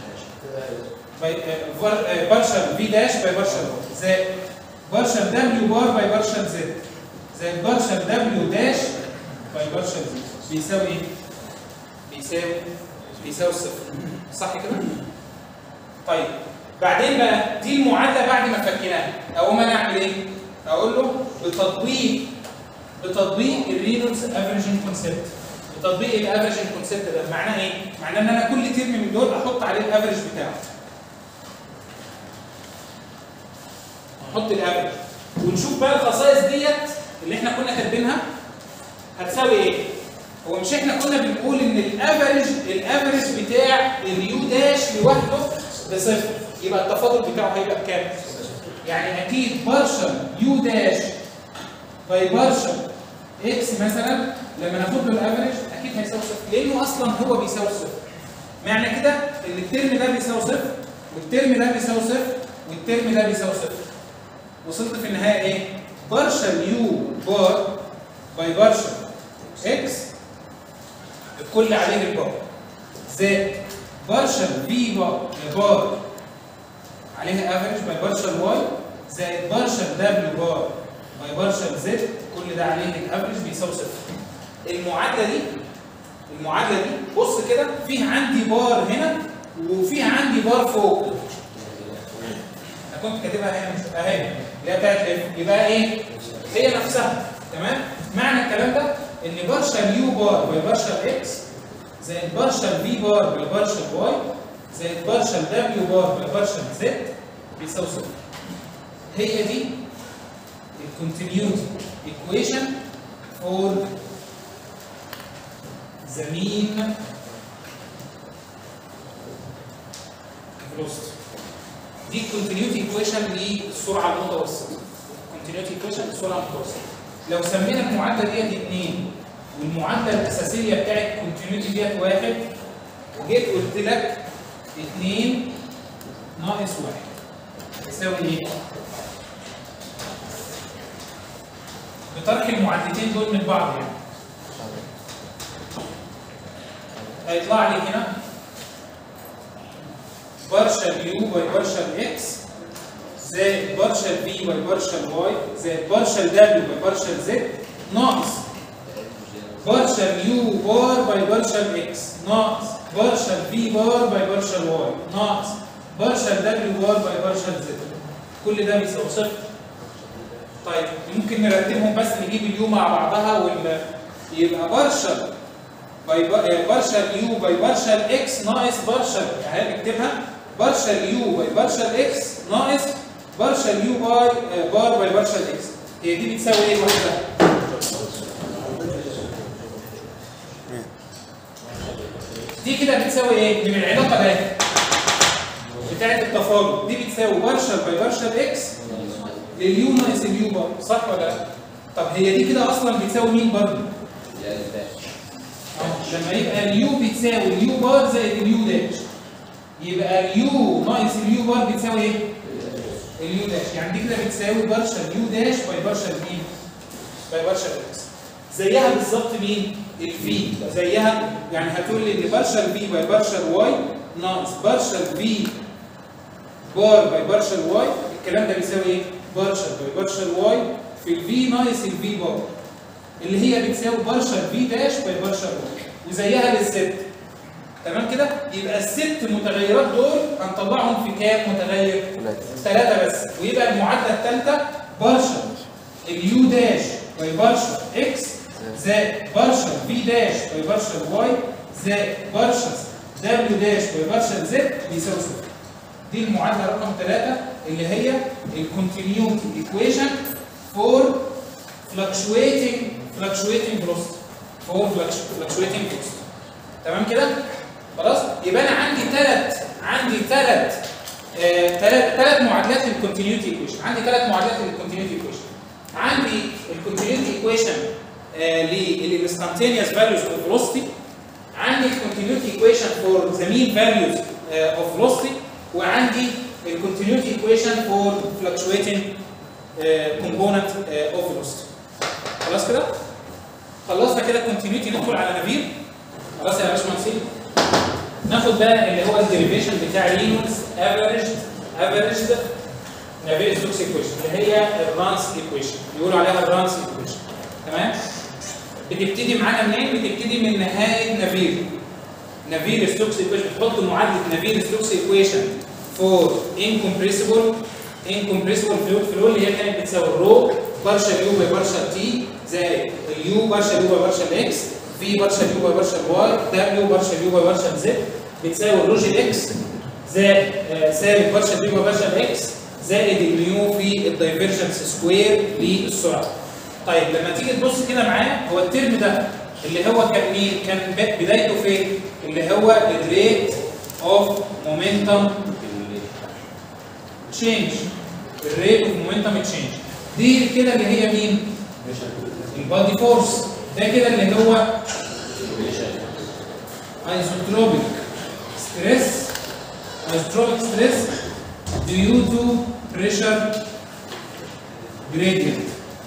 [SPEAKER 1] باي آه، بار- آه، بارشل في داش باي بارشل واي زائد بارشل دبليو بار باي بارشل زد زائد بارشل دبليو داش باي بارشل زد بيساوي ايه؟ بيساوي بيساوي صفر صح كده؟ طيب بعدين بقى دي المعادله بعد ما فكيناها اقوم انا اعمل ايه؟ اقول له بتطبيق بتطبيق الرينولدز افريجنج كونسيبت بتطبيق الافريجنج كونسيبت ده معناه ايه؟ معناه ان انا كل ترم من دول احط عليه الافريج بتاعه احط الافريج ونشوف بقى الخصائص ديت اللي احنا كنا كاتبينها هتساوي ايه؟ هو مش احنا كنا بنقول ان الافريج الافريج بتاع اليو داش لوحده بصفر يبقى التفاضل بتاعه هيبقى بكام؟ يعني اكيد بارشل يو داش باي بارشل اكس مثلا لما ناخد له الافريج اكيد هيساوي صفر لانه اصلا هو بيساوي صفر معنى كده ان الترم ده بيساوي صفر والترم ده بيساوي صفر والترم ده بيساوي صفر وصلت في النهايه ايه؟ بارشل يو بار باي بارشل اكس الكل عليه البار زائد بارشل في بار بار عليها افريج باي بارشل واي زائد بارشل دبليو بار باي بارشل زد كل ده عليه الافريج بيساوي صفر المعادله دي المعادله دي بص كده فيه عندي بار هنا وفيه عندي بار فوق انا كنت كاتبها هنا مش اهي اللي هي بتاعت اف يبقى ايه هي نفسها تمام معنى الكلام ده ان بارشل يو بار باي بارشل اكس زائد بارشل في بار باي بارشل واي زائد بارشل دبليو بار باي بارشل زد بيساوي صفر هي دي الكونتينيوتي ايكويشن فور ذا مين velocity دي الكونتينيوتي ايكويشن للسرعه المتوسطه الكونتينيوتي ايكويشن للسرعه المتوسطه لو سمينا المعادله ديت 2 والمعادله الاساسيه بتاعت الكونتينيوتي ديت 1 وجيت قلت لك 2 ناقص 1 يساوي ايه؟ بطرح المعادلتين دول من بعض يعني هيطلع لي هنا بارشل يو باي بارشل اكس زائد بارشل في باي بارشل واي زائد بارشل دبليو باي بارشل زد ناقص بارشل يو بار باي بارشل اكس ناقص بارشل في بار باي بارشل واي ناقص بارشل دبليو بار باي بارشل زد كل ده بيساوي صفر طيب ممكن نرتبهم بس نجيب اليو مع بعضها وال يبقى بارشل باي با- بارشل يو باي بارشل اكس ناقص بارشل اهي نكتبها بارشل يو باي بارشل اكس ناقص بارشل يو باي آه، بار باي بارشل اكس هي دي بتساوي ايه لوحدها؟ دي كده بتساوي ايه؟ من العلاقه ده بتاعت التفاضل دي بتساوي بارشل باي بارشل اكس لليو ناقص اليو بار صح ولا لا؟ طب هي دي كده اصلا بتساوي مين برضه؟ أهو، لما يبقى اليو بتساوي اليو بار زائد اليو داش يبقى اليو ناقص اليو بار بتساوي ايه؟ اليو داش يعني دي كده بتساوي بارشل يو داش باي بارشل مين؟ باي بارشل اكس زيها بالظبط مين؟ الفي زيها يعني هتقول لي ان بارشل في باي بارشل واي ناقص بارشل في بار باي بارشل واي الكلام ده بيساوي ايه؟ بارشل باي بارشل واي في الفي ناقص الفي بار اللي هي بتساوي بارشل في داش باي بارشل واي وزيها للست تمام كده؟ يبقى الست متغيرات دول هنطلعهم في كام متغير؟ ثلاثة بس ويبقى المعادلة الثالثة بارشل اليو داش باي بارشل اكس زائد بارشل في داش باي بارشل واي زائد بارشل دبليو داش باي بارشل زد بيساوي صفر. دي المعادلة رقم ثلاثة اللي هي الكونتينيوتي ايكويشن فور fluctuating fluctuating velocity فور fluctuating velocity تمام كده؟ خلاص؟ يبقى انا عندي ثلاث عندي ثلاث ثلاث ثلاث معادلات للكونتينيوتي ايكويشن عندي ثلاث معادلات للكونتينيوتي ايكويشن عندي الكونتينيوتي ايكويشن للانستانتينيوس فاليوز اوف فيلوسيتي عندي الكونتينيوتي ايكويشن فور ذا مين فاليوز اوف فيلوسيتي وعندي الكونتينيوتي ايكويشن فور fluctuating كومبوننت اوف فيلوسيتي خلاص كده خلصنا كده الكونتينيوتي ندخل على نافير خلاص يا باشمهندسين ناخد بقى اللي هو الديريفيشن بتاع رينولدز افريج افريج نافير ستوكس ايكويشن اللي هي الرانس ايكويشن بيقولوا عليها الرانس ايكويشن تمام بتبتدي معانا منين؟ بتبتدي من نهايه نافير نافير ستوكس ايكويشن بتحط معادله نافير ستوكس ايكويشن فور انكمبريسبل انكمبريسبل فلويد فلو اللي هي كانت بتساوي الرو بارشل يو باي بارشل تي زائد اليو بارشل يو باي بارشل اكس في بارشل يو باي بارشل واي دبليو بارشل يو باي بارشل زد بتساوي الروج اكس زائد آه، سالب بارشل يو باي بارشل اكس زائد الميو في الدايفرجنس سكوير للسرعه. طيب لما تيجي تبص كده معايا هو الترم ده اللي هو كان مين؟ كان ب- بدايته فين؟ اللي هو الريت اوف مومنتم تشينج الريت اوف مومنتم تشينج دي كده اللي هي مين؟ البادي فورس ده كده اللي هو ايزوتروبيك ستريس ايزوتروبيك ستريس due to pressure gradient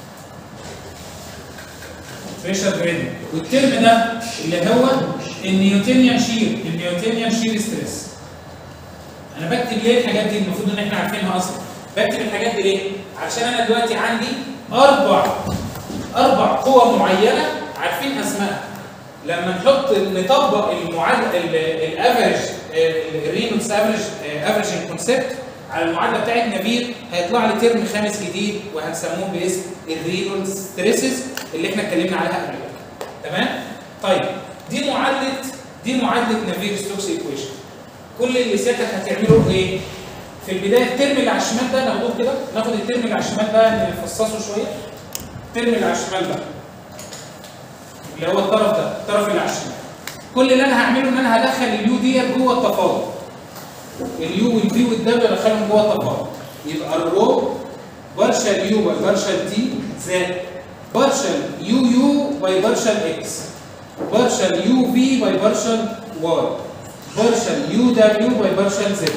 [SPEAKER 1] pressure gradient والترم ده اللي هو النيوتنيان شير النيوتنيان شير ستريس انا بكتب ليه الحاجات دي المفروض ان احنا عارفينها اصلا بكتب الحاجات دي ليه عشان انا دلوقتي عندي اربع اربع قوى معينه عارفين اسمائها لما نحط نطبق المعادله الافريج الرينولدز افريج افريجنج كونسيبت على المعادله بتاعت نبيل هيطلع لي ترم خامس جديد وهنسموه باسم الرينولدز ستريسز اللي احنا اتكلمنا عليها قبل كده تمام طيب دي معادله دي معادله نافير ستوكس ايكويشن كل اللي سيادتك هتعمله ايه في البدايه الترم اللي على الشمال ده ناخده كده ناخد الترم اللي على الشمال ده نفصصه شويه الترم اللي على الشمال ده اللي هو الطرف ده الطرف اللي على الشمال كل اللي انا هعمله ان انا هدخل اليو دي جوه التفاضل اليو والبي والدبليو ادخلهم جوه التفاضل يبقى الرو بارشل يو باي بارشل تي زائد بارشل يو يو باي بارشل اكس بارشل يو في باي بارشل واي بارشل يو دبليو باي بارشل زد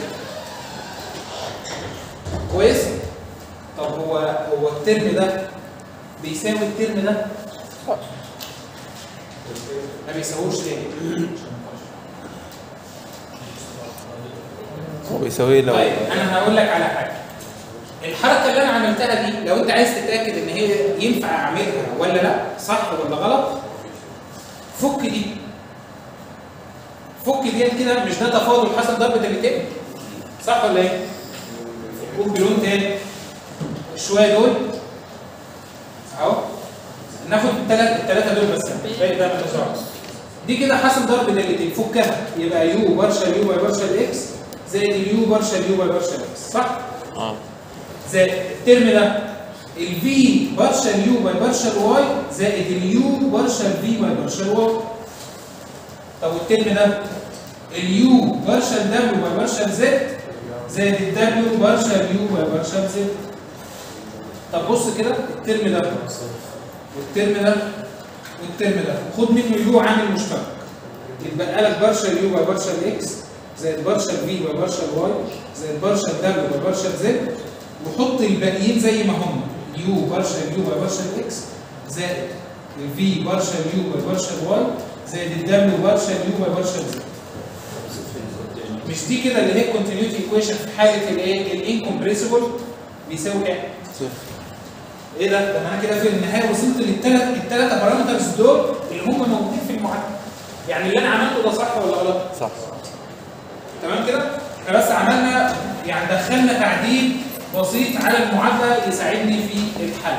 [SPEAKER 1] كويس طب هو هو الترم ده بيساوي الترم ده ما بيساووش ليه
[SPEAKER 3] هو بيساوي لو
[SPEAKER 1] طيب انا هقول لك على حاجه الحركه اللي انا عملتها دي لو انت عايز تتاكد ان هي ينفع اعملها ولا لا صح ولا غلط فك دي فك ديت كده مش ده تفاضل حصل ضرب دالتين صح ولا ايه؟ فكوك بلون تاني شويه دول اهو ناخد الثلاث الثلاثه دول بس الباقي ده مالوش دعوه دي كده حصل ضرب دالتين فكها يبقى يو بارشل يو باي بارشل اكس زائد اليو بارشل يو باي بارشل اكس صح؟
[SPEAKER 3] اه
[SPEAKER 1] زائد الترم ده الفي بارشل يو باي بارشل واي زائد اليو بارشل في باي بارشل واي طب والترم ده اليو بارشل دبليو باي بارشل زد زائد الدبليو بارشل يو باي بارشل زد طب بص كده الترم ده والترم ده والترم ده خد منه يو عامل مشترك يتبقى لك بارشل يو باي بارشل اكس زائد بارشل في باي بارشل واي زائد بارشل دبليو باي بارشل زد وحط الباقيين زي ما هم يو بارشل يو باي بارشل اكس زائد الفي بارشل يو باي بارشل واي زائد الدبليو بارشل يو باي بارشل زد مش دي كده اللي هي كونتينيوتي ايكويشن في حاله الايه الانكمبريسبل بيساوي كام؟
[SPEAKER 3] صفر
[SPEAKER 1] ايه ده؟ ده انا كده في النهايه وصلت للثلاث الثلاثه بارامترز دول اللي هم موجودين في المعادله. يعني اللي انا عملته ده صح ولا غلط؟
[SPEAKER 3] صح
[SPEAKER 1] تمام كده؟ احنا بس عملنا يعني دخلنا تعديل بسيط على المعادله يساعدني في الحل.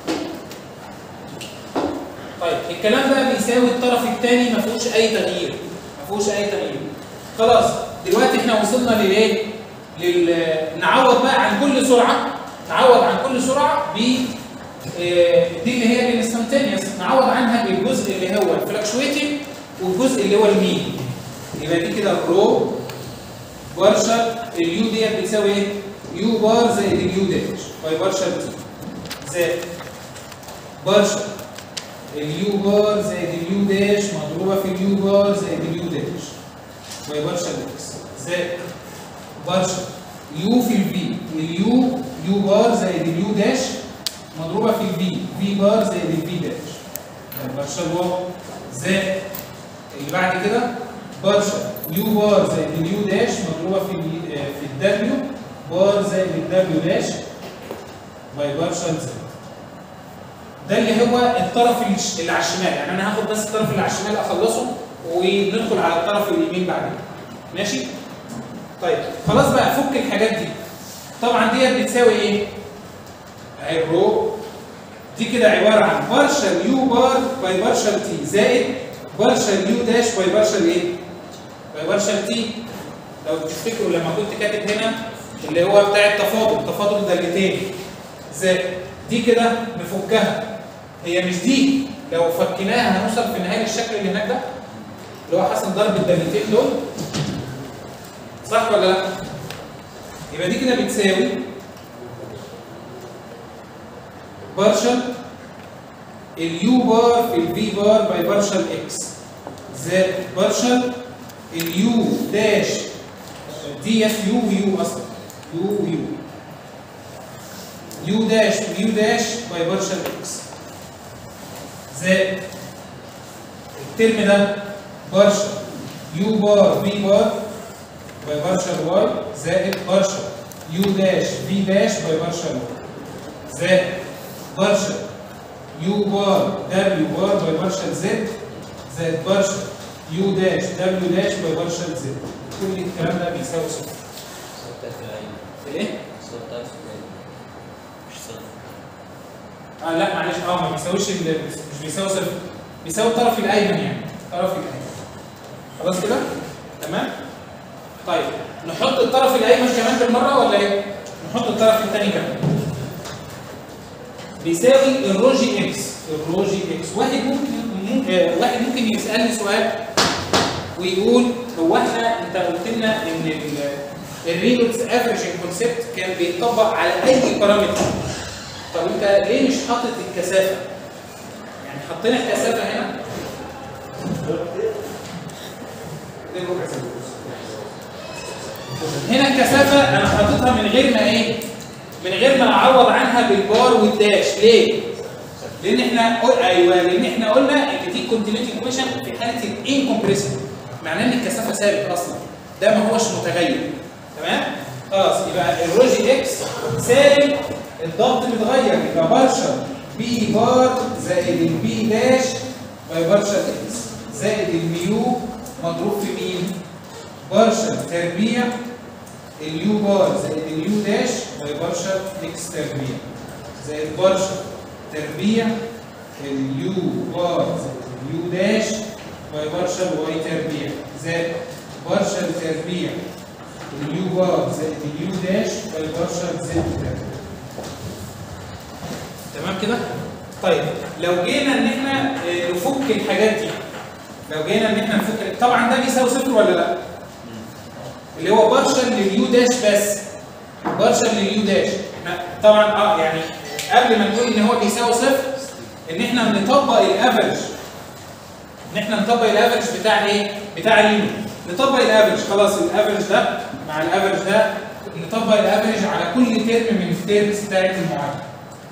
[SPEAKER 1] طيب الكلام ده بيساوي الطرف الثاني ما فيهوش اي تغيير. ما فيهوش اي تغيير. خلاص دلوقتي احنا وصلنا للايه؟ لل نعوض بقى عن كل سرعه نعوض عن كل سرعه ب آه، دي اللي هي الانستنتينيوس نعوض عنها بالجزء اللي هو الفلكشويتنج والجزء اللي هو المين يبقى دي كده الرو بارشل اليو ديت بتساوي ايه؟ يو بار زائد اليو داش باي بارشل تي زائد بارشل اليو بار زائد اليو داش مضروبه في اليو بار زائد اليو داش باي بارشل اكس زائد بارشل يو في الفي اليو يو بار زائد اليو داش مضروبه في الفي في بار زائد الفي داش يعني بارشل واو زائد اللي بعد كده بارشل يو بار زائد اليو داش مضروبه في ال في الدبليو بار زائد الدبليو داش باي بارشل زائد ده اللي هو الطرف اللي ش- اللي على الشمال يعني انا هاخد بس الطرف اللي على الشمال اخلصه وندخل على الطرف اليمين بعدين ماشي طيب خلاص بقى فك الحاجات دي طبعا ديت بتساوي ايه اهي الرو دي كده عباره عن بارشل يو بار باي بارشل تي زائد بارشل يو داش باي بارشل ايه باي بارشل تي لو تفتكروا لما كنت كاتب هنا اللي هو بتاع التفاضل تفاضل دالتين زائد دي كده نفكها هي مش دي لو فكناها هنوصل في النهايه للشكل اللي هناك ده اللي هو حصل ضرب الدالتين دول صح ولا لا؟ يبقى دي كده بتساوي بارشل اليو بار في الفي بار باي بارشل اكس زائد بارشل اليو داش دي اس يو ويو اصلا يو ويو يو داش ويو داش باي بارشل اكس زائد الترم ده بارشل يو بار في بار باي بارشل واي زائد بارشل يو داش في داش باي بارشل واي زائد بارشل يو بار دبليو بار باي بارشل زد زائد بارشل يو داش دبليو داش باي بارشل زد كل الكلام ده بيساوي صفر ايه؟ اه لا معلش اه ما بيساويش ال- مش بيساوي صفر بيساوي الطرف الايمن يعني الطرف الايمن خلاص كده؟ تمام؟ طيب نحط الطرف الايمن كمان بالمره ولا ايه؟ نحط الطرف الثاني كمان بيساوي الروجي اكس الروجي اكس واحد ممكن مم- آه، واحد ممكن يسالني سؤال ويقول هو احنا انت قلت لنا ان الرينولدز افريجنج كونسيبت كان بيطبق على اي بارامتر طب انت ليه مش حاطط الكثافه؟ يعني حطينا الكثافه هنا دي الربع سنة. هنا الكثافه انا حاططها من غير ما ايه؟ من غير ما اعوض عنها بالبار والداش ليه؟ لان احنا قل... ايوه لان احنا قلنا ان دي كونتينيوتي ايكويشن في حاله الانكمبريسبل معناه ان الكثافه ثابت اصلا ده ما هوش متغير تمام؟ خلاص يبقى الروجي اكس سالب الضغط متغير يبقى بارشل بي بار زائد البي داش باي بارشل اكس زائد الميو مضروب في مين؟ بارشل تربيع اليو بار زائد اليو داش باي بارشل اكس تربيع زائد بارشل تربيع اليو بار زائد اليو داش باي بارشل واي تربيع زائد بارشل تربيع اليو بار زائد اليو داش باي بارشل زد تربيع تمام كده؟ طيب لو جينا ان احنا آه، نفك الحاجات دي لو جينا ان احنا نفك طبعا ده بيساوي صفر ولا لا؟ اللي هو بارشل لليو داش بس بارشل لليو داش احنا طبعا اه يعني قبل ما نقول ان هو بيساوي صفر ان احنا نطبق الافرج ان احنا نطبق الافرج بتاع ايه؟ بتاع اليونت نطبق الافرج خلاص الافرج ده مع الافرج ده نطبق الافرج على كل ترم من الترمز بتاعت المعادله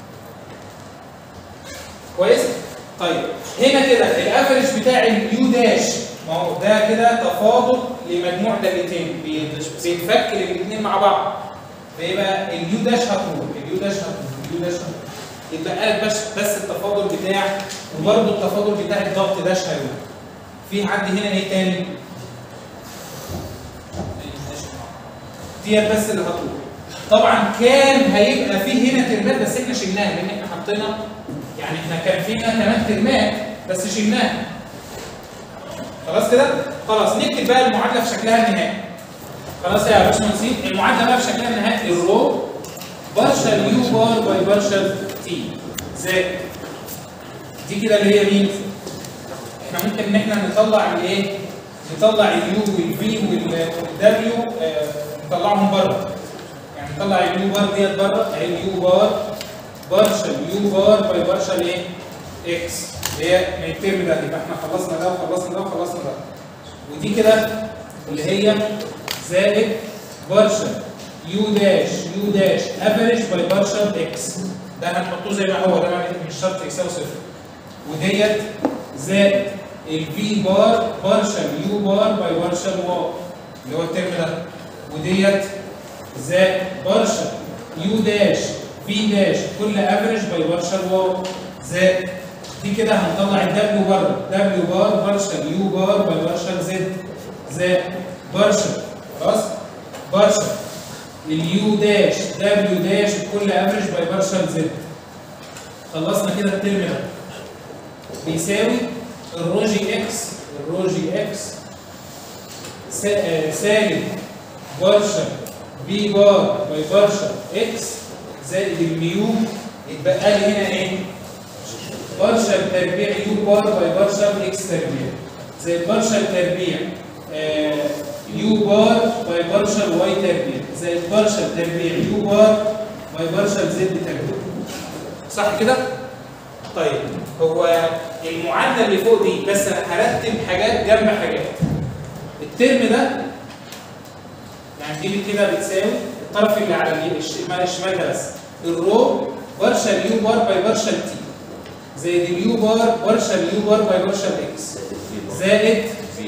[SPEAKER 1] كويس؟ طيب هنا كده الافرج بتاع اليو داش ما هو ده كده تفاضل لمجموع دالتين بي- بينفك الاثنين مع بعض فيبقى اليو داش هتروح اليو داش هتروح اليو داش هتروح يبقى لك بس بس التفاضل بتاع وبرضه التفاضل بتاع الضغط داش هيروح في عندي هنا ايه تاني؟ ديت بس اللي هتروح طبعا كان هيبقى في هنا ترمات بس احنا شلناها لان احنا حطينا يعني احنا كان فينا كمان ترمات بس شلناها خلاص كده خلاص نكتب بقى المعادله في شكلها النهائي خلاص يا باشمهندسين المعادله بقى في شكلها النهائي الرو بارشل يو بار باي بارشل تي زائد دي كده اللي هي مين؟ احنا ممكن ان احنا نطلع الايه؟ نطلع اليو والفي والدبليو نطلعهم بره يعني نطلع اليو بار ديت بره اهي اليو بار بارشل يو بار باي بارشل ايه؟ اكس اللي هي من الترم ده يبقى احنا خلصنا ده وخلصنا ده وخلصنا ده ودي كده اللي هي زائد بارشل يو داش يو داش افريج باي بارشل اكس ده هنحطوه زي ما هو ده مش شرط يساوي صفر وديت زائد الفي بار بارشل يو بار باي بارشل واي اللي هو الترم ده وديت زائد بارشل يو داش في داش كل افريج باي بارشل واي زائد دي كده هنطلع الدبليو بره دبليو بار بارشل يو بار باي بارشل زد زائد بارشل خلاص بارشل اليو داش دبليو داش كل افريج باي بارشل زد خلصنا كده الترم ده بيساوي الروجي اكس الروجي اكس سا- آه، سالب بارشل بي بار باي بارشل اكس زائد الميو يتبقى لي هنا ايه؟ بارشل تربيع يو بار باي بارشل اكس تربيع زائد بارشل تربيع آه، يو بار باي بارشل واي تربيع زائد بارشل تربيع يو بار باي بارشل زد تربيع صح كده؟ طيب هو المعادله اللي فوق دي بس انا هرتب حاجات جنب حاجات الترم ده يعني دي كده بتساوي الطرف اللي على اليمين- الشمال الشمال ده بس الرو بارشل يو بار باي بارشل تي زائد اليو بار بارشل يو بار باي بارشل اكس زائد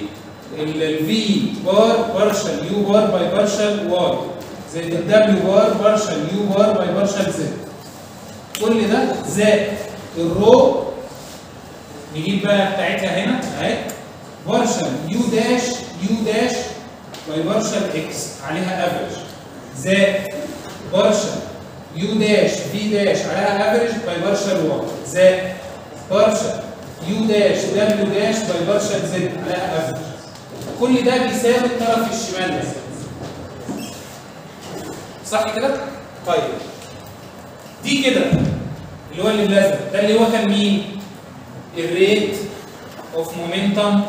[SPEAKER 1] الفي بار بارشل يو بار باي بارشل واي زائد الدبليو بار بارشل يو بار باي بارشل زد كل ده زائد الرو نجيب بقى بتاعتها هنا اهي بارشل يو داش يو داش باي بارشل اكس عليها افريج زائد بارشل يو داش في داش عليها افريج باي بارشل واي زائد بارشل يو داش دبليو داش باي بارشل زد عليها افريج كل ده بيساوي الطرف الشمال ده صح كده؟ طيب دي كده اللي هو اللي بالازرق ده اللي هو كان مين؟ الريت اوف مومنتم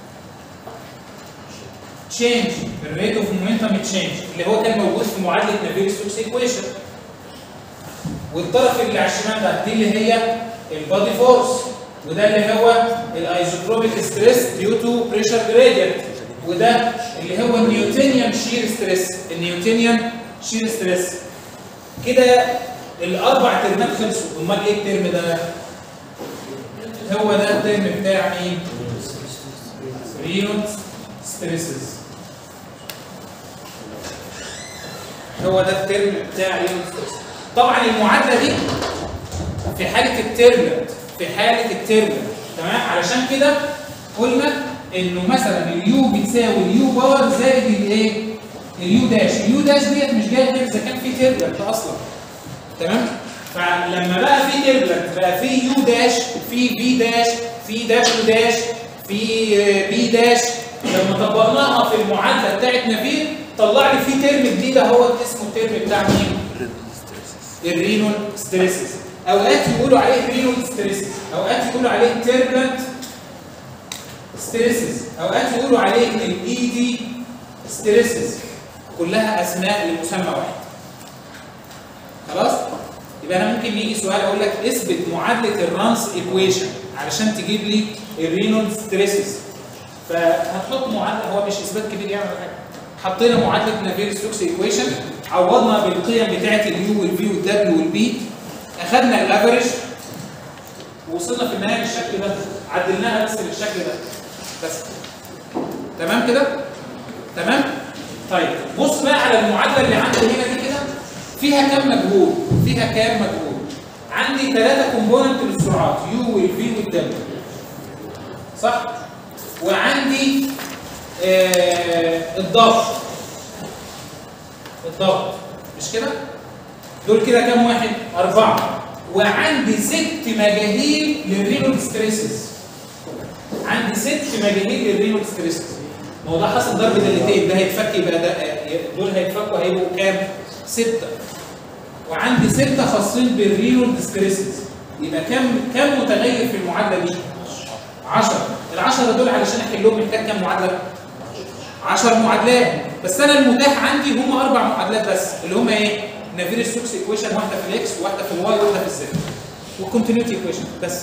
[SPEAKER 1] تشينج الريت اوف مومنتم تشينج اللي هو كان موجود في معادله نافيل ستوكس ايكويشن والطرف اللي على الشمال ده دي اللي هي البادي فورس وده اللي هو الايزوتروبيك ستريس ديو تو بريشر جريدينت وده اللي هو النيوتنيان شير ستريس النيوتنيان شير ستريس كده الاربع ترمات خلصوا امال ايه الترم ده هو ده الترم بتاع مين رينوت ستريسز هو ده الترم بتاع يونت ستريس طبعا المعادله دي في حاله الترمنت في حاله الترمنت تمام علشان كده قلنا انه مثلا اليو بتساوي اليو بار زائد الايه اليو داش اليو داش ديت مش جايه غير اذا كان في ترمنت اصلا تمام فلما بقى في ترمنت بقى في يو داش في بي داش في داش داش في بي داش لما طبقناها في المعادله بتاعت نافير طلع لي في ترم جديد اهو اسمه الترم بتاع مين؟ الرينول ستريسز اوقات يقولوا عليه رينول ستريسز اوقات يقولوا عليه تيربلنت ستريسز اوقات يقولوا عليه الاي دي ستريسز كلها اسماء لمسمى واحد خلاص يبقى انا ممكن يجي سؤال اقول لك اثبت معادله الرانس ايكويشن علشان تجيب لي الرينول ستريسز فهتحط معادله هو مش اثبات كبير يعني ولا حاجه حطينا معادله نافير ستوكس ايكويشن عوضنا بالقيم بتاعه اليو والفي والدبليو والبي اخذنا الافرج ووصلنا في النهايه للشكل ده عدلناها بس للشكل ده بس تمام كده تمام طيب بص بقى على المعادله اللي عندي هنا دي كده فيها كام مجهول فيها كام مجهول عندي ثلاثه كومبوننت للسرعات يو والفي والدبليو صح وعندي آه الضغط الضغط مش كده دول كده كام واحد أربعة وعندي ست مجاهيل للرينول ستريسز عندي ست مجاهيل للرينول ستريسز ما هو ده حصل ضرب دالتين ده هيتفك يبقى ده دول هيتفكوا هيبقوا كام؟ ستة وعندي ستة خاصين بالرينول ستريسز يبقى كام كام متغير في المعادلة دي؟ 10 العشرة دول علشان احلهم محتاج كام معادلة؟ 10 معادلات بس انا المتاح عندي هم اربع معادلات بس اللي هم ايه؟ نافير ستوكس ايكويشن واحده في الاكس وواحده في الواي وواحده في الزد والكونتينيوتي ايكويشن بس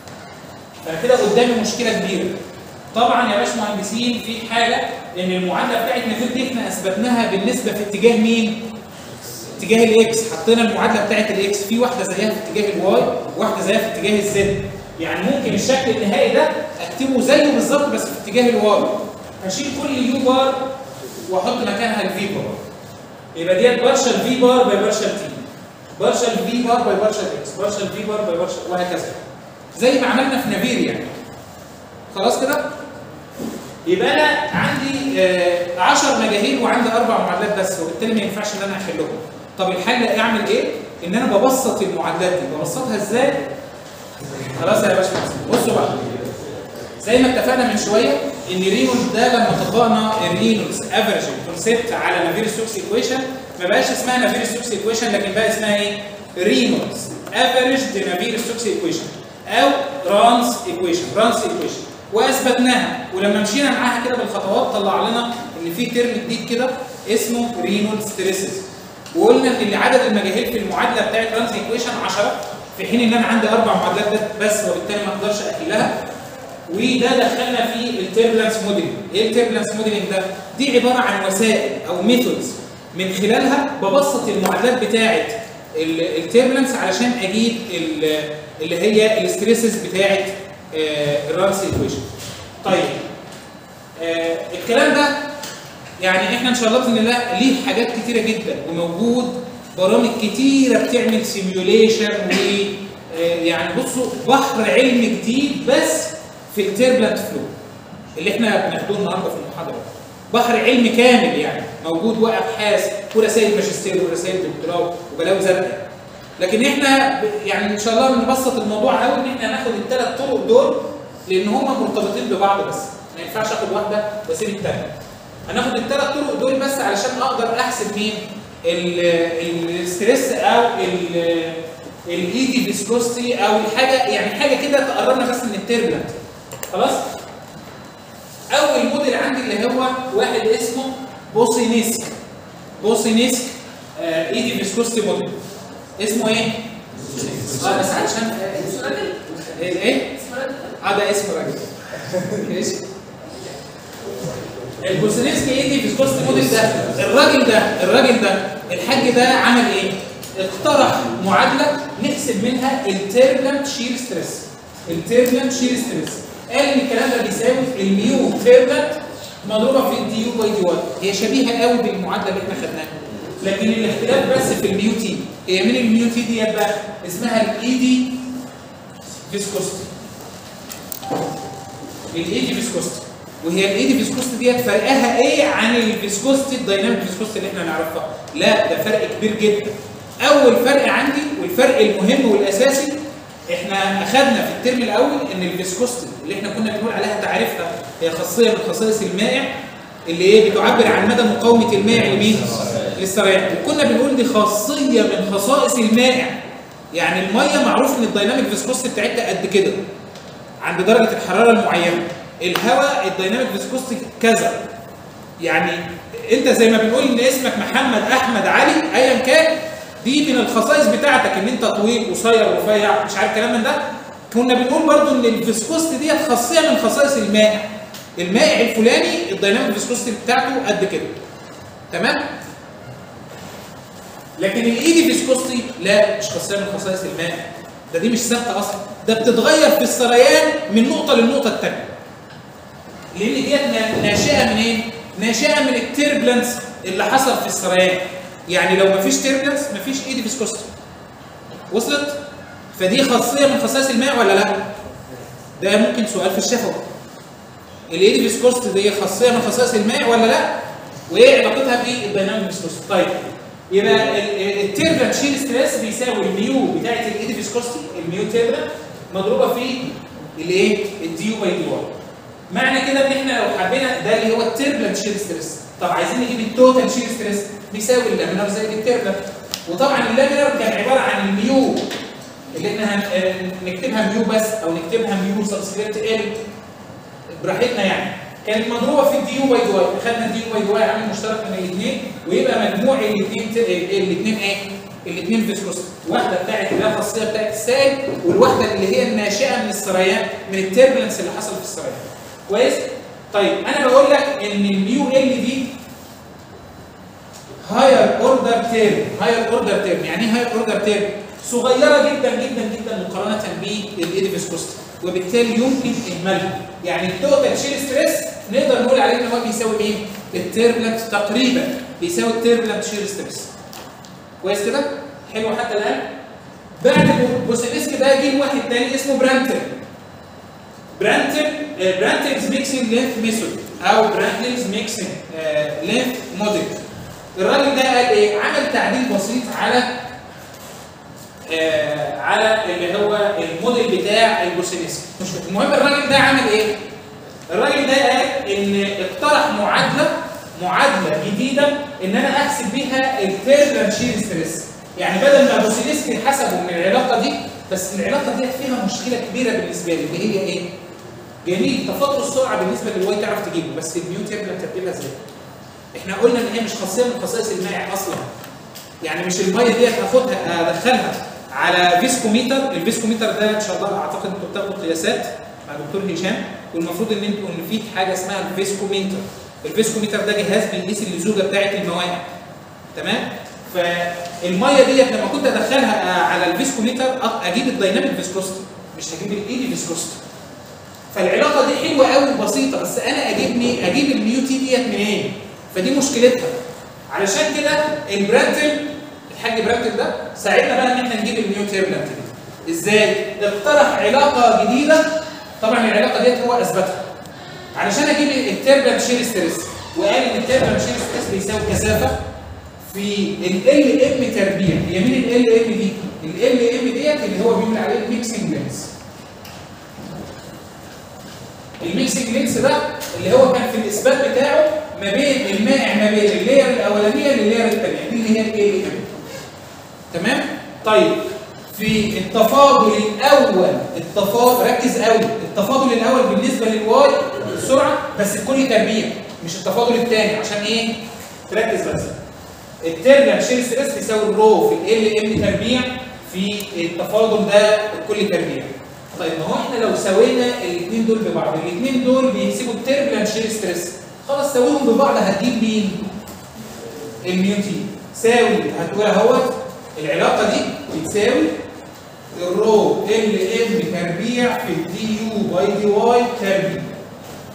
[SPEAKER 1] فانا كده قدامي مشكله كبيره طبعا يا باشمهندسين في حاجه ان المعادله بتاعت نافير دي احنا اثبتناها بالنسبه في اتجاه مين؟ اتجاه الاكس حطينا المعادله بتاعت الاكس في واحده زيها في اتجاه الواي وواحده زيها في اتجاه الزد يعني ممكن الشكل النهائي ده اكتبه زيه بالظبط بس في اتجاه الواي هشيل كل يو بار واحط مكانها الفي بار يبقى ديت بارشل في بار باي بارشل تي بارشل في بار باي بارشل اكس بارشل في بار باي بارشل وهكذا زي ما عملنا في نافير يعني خلاص كده يبقى انا عندي 10 مجاهيل وعندي اربع معادلات بس وبالتالي ما ينفعش ان انا احلهم طب الحل اعمل ايه ان انا ببسط المعادلات دي ببسطها ازاي خلاص يا باشمهندس بصوا بقى زي ما اتفقنا من شويه ان رينولد ده لما طبقنا الرينولدز افريج كونسيبت على نافير ستوكس ايكويشن ما بقاش اسمها نافير ستوكس ايكويشن لكن بقى اسمها ايه؟ رينولدز افريج نافير ستوكس ايكويشن او رانس ايكويشن رانس ايكويشن واثبتناها ولما مشينا معاها كده بالخطوات طلع لنا ان في ترم جديد كده اسمه رينولدز ستريسز وقلنا ان عدد المجاهيل في المعادله بتاعت رانس ايكويشن 10 في حين ان انا عندي اربع معادلات بس وبالتالي ما اقدرش احلها وده دخلنا في التيربلنس موديلنج ايه التيربلنس موديلنج ده دي عباره عن وسائل او ميثودز من خلالها ببسط المعادلات بتاعه التيربلنس علشان اجيب اللي هي الستريسز بتاعه الرانس ايكويشن طيب آه الكلام ده يعني احنا ان شاء الله باذن الله ليه حاجات كتيره جدا وموجود برامج كتيره بتعمل سيميوليشن و يعني بصوا بحر علم جديد بس في التيربلنت فلو اللي احنا بناخدوه النهارده في المحاضره بحر علم كامل يعني موجود وابحاث ورسائل ماجستير ورسائل دكتوراه وبلاوي زرقاء لكن احنا يعني ان شاء الله بنبسط الموضوع قوي ان احنا ناخد الثلاث طرق دول لان هم مرتبطين ببعض بس ما ينفعش اخد واحده واسيب الثانيه هناخد الثلاث طرق دول بس علشان اقدر احسب مين الستريس او الايدي فيسكوستي او الحاجه يعني حاجه كده تقربنا بس من التيربلنت خلاص اول موديل عندي اللي هو واحد اسمه بوسينيسك بوسينيسك آه ايدي فيسكوستي موديل اسمه ايه اه بس علشان
[SPEAKER 2] اسمه راجل
[SPEAKER 1] ايه ايه
[SPEAKER 2] اسمه راجل
[SPEAKER 1] اه ده اسمه راجل ماشي البوسينيسكي ايدي فيسكوستي موديل ده الراجل ده الراجل ده الحاج ده عمل ايه اقترح معادله نحسب منها التيربلنت شير ستريس التيربلنت شير ستريس قال ان الكلام ده بيساوي الميو تيربلنت مضروبه في الدي يو باي دي واي هي شبيهه قوي بالمعادله اللي احنا خدناها لكن الاختلاف بس في الميو تي هي مين الميو تي ديت بقى اسمها الايدي فيسكوستي الايدي فيسكوستي وهي الايدي فيسكوستي ديت فرقها ايه عن الفيسكوستي الدايناميك فيسكوستي اللي احنا نعرفها لا ده فرق كبير جدا اول فرق عندي والفرق المهم والاساسي احنا اخذنا في الترم الاول ان الفيسكوستي اللي احنا كنا بنقول عليها تعريفها هي خاصيه من خصائص المائع اللي ايه بتعبر عن مدى مقاومه المائع لمين للسريان وكنا بنقول دي خاصيه من خصائص المائع يعني الميه معروف ان الدايناميك فيسكوستي بتاعتها قد كده عند درجه الحراره المعينه الهواء الدايناميك فيسكوستي كذا يعني انت زي ما بنقول ان اسمك محمد احمد علي ايا كان دي من الخصائص بتاعتك ان انت طويل قصير رفيع مش عارف كلام من ده كنا بنقول برضو ان الفيسكوستي ديت خاصيه من خصائص المائع المائع الفلاني الدايناميك فيسكوستي بتاعته قد كده تمام لكن الايدي فيسكوستي لا مش خاصيه من خصائص المائع ده دي مش ثابته اصلا ده بتتغير في السريان من نقطه للنقطه الثانيه لان ديت نا- ناشئه من ايه؟ ناشئه من التربلنس اللي حصل في السريان يعني لو مفيش تربلنس مفيش ايدي فيسكوستي وصلت؟ فدي خاصيه من خصائص الماء ولا لا؟ ده ممكن سؤال في الشفوي الايدي فيسكوستي دي خاصيه من خصائص الماء ولا لا؟ وايه علاقتها بالديناميك فيسكوستي؟ طيب يبقى التيربلنت شيل ستريس بيساوي الميو بتاعت الايدي فيسكوستي الميو تيربلنت مضروبه في الايه؟ الديو باي دي واي معنى كده ان احنا لو حبينا ده اللي هو التيربلنت شير ستريس طب عايزين نجيب التوتال شير ستريس بيساوي اللامينار زائد التيربلنت وطبعا اللامينار كان عباره عن الميو اللي احنا هن- آه، نكتبها ميو بس او نكتبها ميو سبسكريبت ال براحتنا يعني كانت مضروبه في الدي يو باي دي واي اخذنا الدي يو باي دي واي عامل مشترك من الاثنين ويبقى مجموع الاثنين الاثنين ايه؟ الاثنين فيسكوستي واحده بتاعت اللي هي الخاصيه بتاعت السائل والواحده اللي هي الناشئه من السريان من التربلنس اللي حصل في السريان كويس؟ طيب انا بقول لك ان الميو ال دي هاير اوردر تيرم هاير اوردر تيرم يعني ايه هاير اوردر تيرم صغيره جدا جدا جدا مقارنه بالايدي فيسكوستي وبالتالي يمكن اهمالها يعني التوتال شير ستريس نقدر نقول عليه ان هو بيساوي مين التيربلنت تقريبا بيساوي التيربلنت شير ستريس كويس كده حلو حتى الان بعد بوسيلسكي ده جه واحد تاني اسمه برانتل برانتل برانتلز ميكسنج لينث ميثود او برانتلز ميكسنج لينث موديل الراجل ده قال ايه عمل تعديل بسيط على آه على اللي هو الموديل بتاع البوسيلسكي مش المهم الراجل ده عمل ايه الراجل ده قال ان اقترح معادله معادله جديده ان انا احسب بيها التيربلنت شير ستريس يعني بدل ما بوسيلسكي حسبه من العلاقه دي بس العلاقه دي فيها مشكله كبيره بالنسبه لي اللي هي ايه؟ جميل تفاضل السرعه بالنسبه للواي تعرف تجيبه بس الميو تيربلنت ترتيبها ازاي؟ احنا قلنا ان هي مش خاصيه من خصائص المائع اصلا يعني مش الميه ديت هاخدها ادخلها على فيسكوميتر الفيسكوميتر ده ان شاء الله اعتقد انتوا بتاخدوا قياسات مع دكتور هشام والمفروض ان انتوا ان في حاجه اسمها الفيسكوميتر الفيسكوميتر ده جهاز بيقيس اللزوجه بتاعه الموائع تمام فالميه ديت لما كنت ادخلها على الفيسكوميتر أ- اجيب الدايناميك فيسكوستي مش هجيب الايدي فيسكوستي فالعلاقه دي حلوه قوي بسيطه بس انا اجيب مي اجيب الميو تي ديت منين فدي مشكلتها علشان كده البرانتل الحاج برانتل ده ساعدنا بقى ان احنا نجيب الميو تيربلنت دي ازاي اقترح علاقه جديده طبعا العلاقه ديت هو اثبتها علشان اجيب التيربلنت شير ستريس وقال ان التيربلنت شير ستريس بيساوي كثافه في ال ام تربيع هي مين ال ام دي ال ام ديت اللي هو بيقول عليه الميكسنج لينس الميكسنج لينس ده اللي هو كان في الاثبات بتاعه ما بين المائع ما بين اللاير الاولانيه لللاير الثانيه دي اللي هي ال ام تمام طيب في التفاضل الاول التفاضل ركز قوي التفاضل الاول بالنسبه للواي السرعه بس بكل تربيع مش التفاضل الثاني عشان ايه تركز بس التربيع شيل ستريس بيساوي الرو في ال ام تربيع في التفاضل ده بكل تربيع طيب ما هو احنا لو سوينا الاثنين دول ببعض الاثنين دول بيسيبوا التربيع شيل ستريس خلاص سويهم ببعض هتجيب مين الميو تي ساوي هتقول اهوت العلاقه دي بتساوي الرو ال ام تربيع في الدي يو باي دي واي تربيع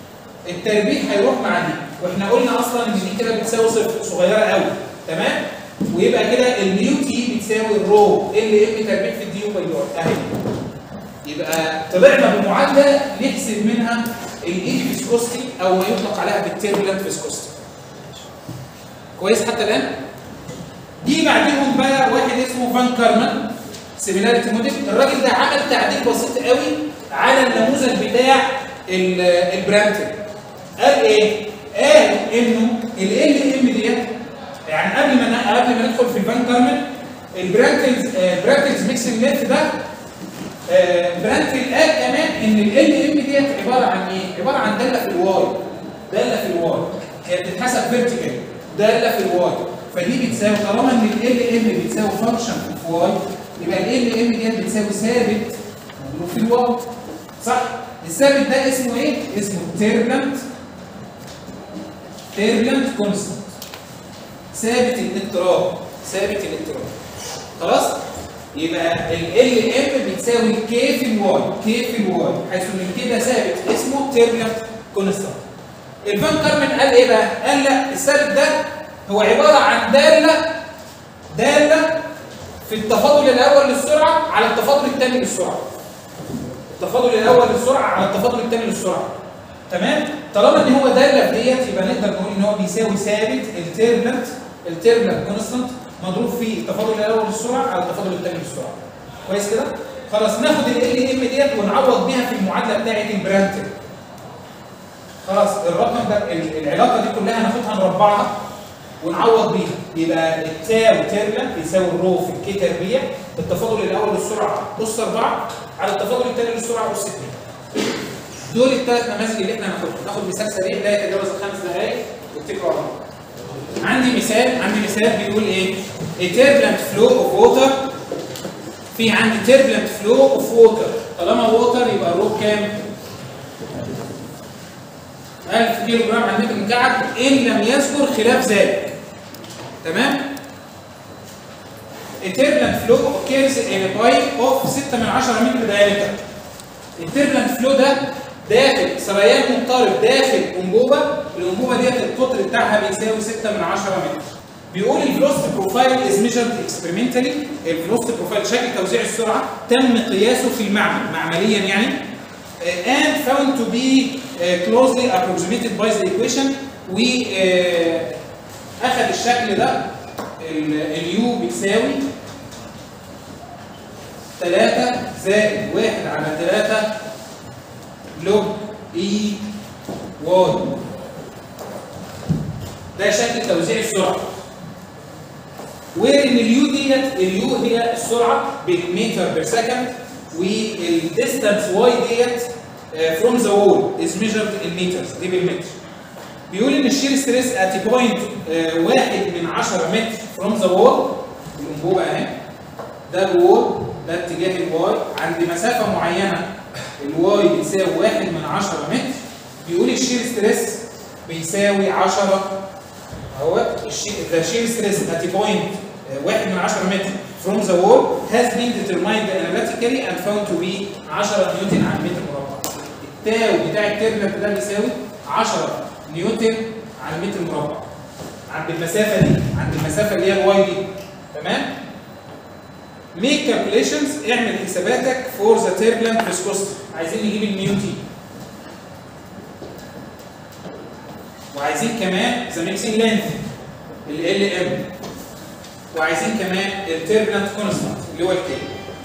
[SPEAKER 1] التربيع هيروح مع دي واحنا قلنا اصلا ان دي كده بتساوي صفر صغيره قوي تمام ويبقى كده النيو تي بتساوي الرو ال ام تربيع في الدي يو باي دي ار اهي يبقى طلعنا بمعادله نحسب منها الايدي فيسكوستي او ما يطلق عليها بالتيربلنت فيسكوستي كويس حتى الان دي بعديهم بقى واحد اسمه فان كارمان سيميلاريتي موديل الراجل ده عمل تعديل بسيط قوي على النموذج بتاع ال- البرانتل قال ايه قال انه ال ال ام ديت يعني قبل ما ن- قبل ما ندخل في الفان كارمان البرانتلز البرانتلز ميكسنج لينث ده آه، برانتل قال كمان ان ال ال ام ديت عباره عن ايه عباره عن داله في الواي داله في الواي هي بتتحسب فيرتيكال داله في الواي فدي بتساوي طالما ان ال ال ام بتساوي فانكشن في واي يبقى ال ال ام ديت بتساوي ثابت مضروب في الواي صح الثابت ده اسمه ايه اسمه تيربلنت تيربلنت كونستنت ثابت الاضطراب ثابت الاضطراب خلاص يبقى ال ال ام بتساوي كي في الواي كي في الواي حيث ان كده ثابت اسمه تيربلنت كونستنت الفان كارمن قال ايه بقى قال لا الثابت ده هو عباره عن داله داله في التفاضل الاول للسرعه على التفاضل الثاني للسرعه التفاضل الاول للسرعه على التفاضل الثاني للسرعه تمام طالما ان هو داله في ديت يبقى نقدر نقول ان هو بيساوي ثابت التيربلنت التيربلنت كونستنت مضروب في التفاضل الاول للسرعه على التفاضل الثاني للسرعه كويس كده خلاص ناخد ال ال ام ديت ونعوض بيها في المعادله بتاعه البرانتل خلاص الرقم ده ال- العلاقه دي كلها هناخدها نربعها ونعوض بيها يبقى التاو تيربلنت بيساوي الرو في الكي تربيع التفاضل الاول للسرعه اس 4 على التفاضل الثاني للسرعه اس 2 دول الثلاث نماذج اللي احنا هناخدهم ناخد مثال سريع لا يتجاوز الخمس دقائق واتكلوا على الله عندي مثال عندي مثال بيقول ايه a turbulent flow of water في عندي turbulent flow of water طالما water يبقى الرو كام 1000 كيلو جرام على المتر مكعب ان لم يذكر خلاف ذلك تمام A turbulent flow occurs in a pipe of 6 من 10 متر diameter التيربلنت فلو ده داخل سريان مضطرب داخل انبوبه الانبوبه ديت القطر بتاعها بيساوي 6 من 10 متر بيقول الفلوست بروفايل از ميجرد اكسبيرمنتالي الفلوست بروفايل شكل توزيع السرعه تم قياسه في المعمل معمليا يعني uh, and found to be uh, closely approximated by the equation و uh, اخذ الشكل ده اليو بيساوي 3 زائد 1 على 3 لوج اي واي ده شكل توزيع السرعه وان اليو ديت اليو هي السرعه بالمتر بير سكند والديستانس واي ديت فروم ذا وول از ميجرد ان مترز دي بالمتر بيقول ان الشير ستريس ات بوينت واحد من 10 متر فروم ذا وول الانبوبه اهي ده الوول ده اتجاه الواي عند مسافه معينه الواي بتساوي واحد من 10 متر بيقول الشير ستريس بيساوي 10 اهو ذا شير ستريس ات بوينت واحد من 10 متر from the wall has been determined analytically and found to be 10 نيوتن على المتر مربع. التاو بتاع التربلنت ده بيساوي 10 نيوتن على المتر مربع. عند المسافه دي عند المسافه اللي هي الواي دي تمام؟ make calculations اعمل حساباتك for the turbulent viscosity عايزين نجيب النيو تي وعايزين كمان the mixing length ال ال ام وعايزين كمان التيربلنت كونستانت اللي هو الكي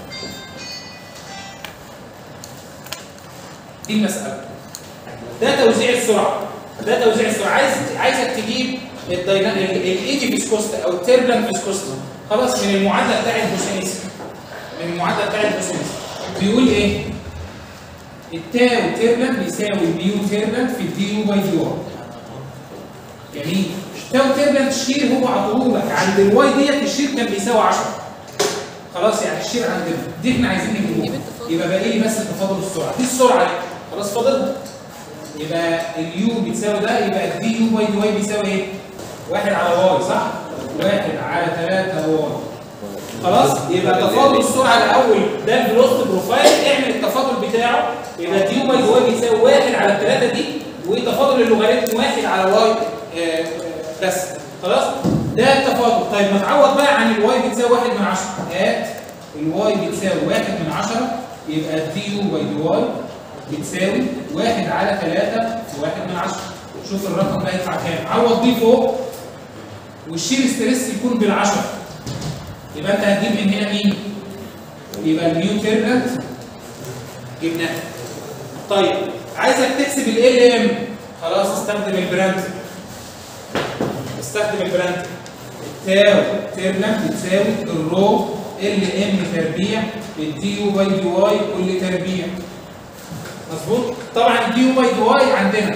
[SPEAKER 1] دي المسألة ده توزيع السرعة ده توزيع السرعة عايز عايزك تجيب الايدي فيسكوست او التيربلنت فيسكوست خلاص من المعادلة بتاعت بوسينيسي من المعادلة بتاعت بوسينيسي بيقول ايه؟ التاو تيربلنت بيساوي البيو تيربلنت في الدي يو باي دي واي جميل تاو تيربلنت الشير هو عطولك عند الواي ديت الشير كان بيساوي 10 خلاص يعني الشير عندنا دي احنا عايزين نجيبه يبقى باقي لي بس تفاضل السرعه دي السرعه دي خلاص فاضل يبقى اليو بتساوي ده يبقى الدي يو باي دي واي بيساوي ايه؟ واحد على واي صح؟ واحد على 3 واي خلاص يبقى تفاضل السرعه الاول ده الفيلوسيتي بروفايل اعمل التفاضل بتاعه يبقى دي يو باي دي واي بيساوي واحد على 3 دي وتفاضل اللوغاريتم واحد على واي آه، آه، بس خلاص ده التفاضل طيب ما تعوض بقى عن الواي بتساوي 1 من 10 هات الواي بتساوي 1 من 10 يبقى دي يو باي دي واي بتساوي 1 على 3 في 1 من 10 شوف الرقم ده يطلع كام عوض بيه فوق والشير ستريس يكون بالعشرة يبقى انت هتجيب من هنا مين؟ يبقى النيو تيرنت جبناها طيب عايزك تحسب ال ام خلاص استخدم البراند استخدم البراند تاو تيرنت بتساوي الرو ال ام تربيع الدي يو باي دي واي كل تربيع مظبوط طبعا الدي يو باي دي واي عندنا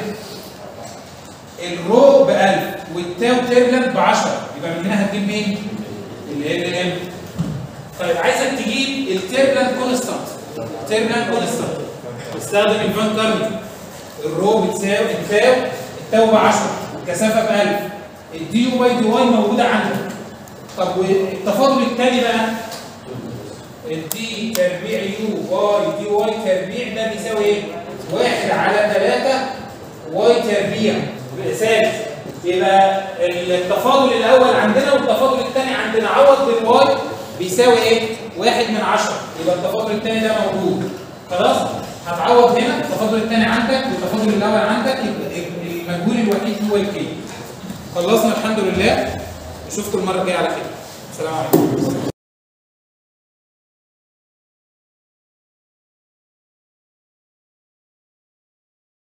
[SPEAKER 1] الرو ب 1000 والتاو تيرنت ب 10 يبقى من هنا هتجيب مين؟ ال ال ام طيب عايزك تجيب التيرنت كونستانت تيرنت كونستانت استخدم الفان كارني الرو بتساوي التاو التاو ب 10 الكثافه ب 1000 الدي يو باي دي واي موجوده عندك طب والتفاضل الثاني بقى الدي تربيع يو باي دي واي تربيع ده بيساوي ايه؟ 1 على 3 واي تربيع ثابت يبقى التفاضل الاول عندنا والتفاضل الثاني عندنا عوض بالواي بيساوي ايه؟ 1 من 10 يبقى التفاضل الثاني ده موجود خلاص؟ هتعوض هنا التفاضل الثاني عندك والتفاضل الاول عندك يبقى المجهول الوحيد هو الكي خلصنا الحمد لله نشوفكم المره الجايه على خير السلام عليكم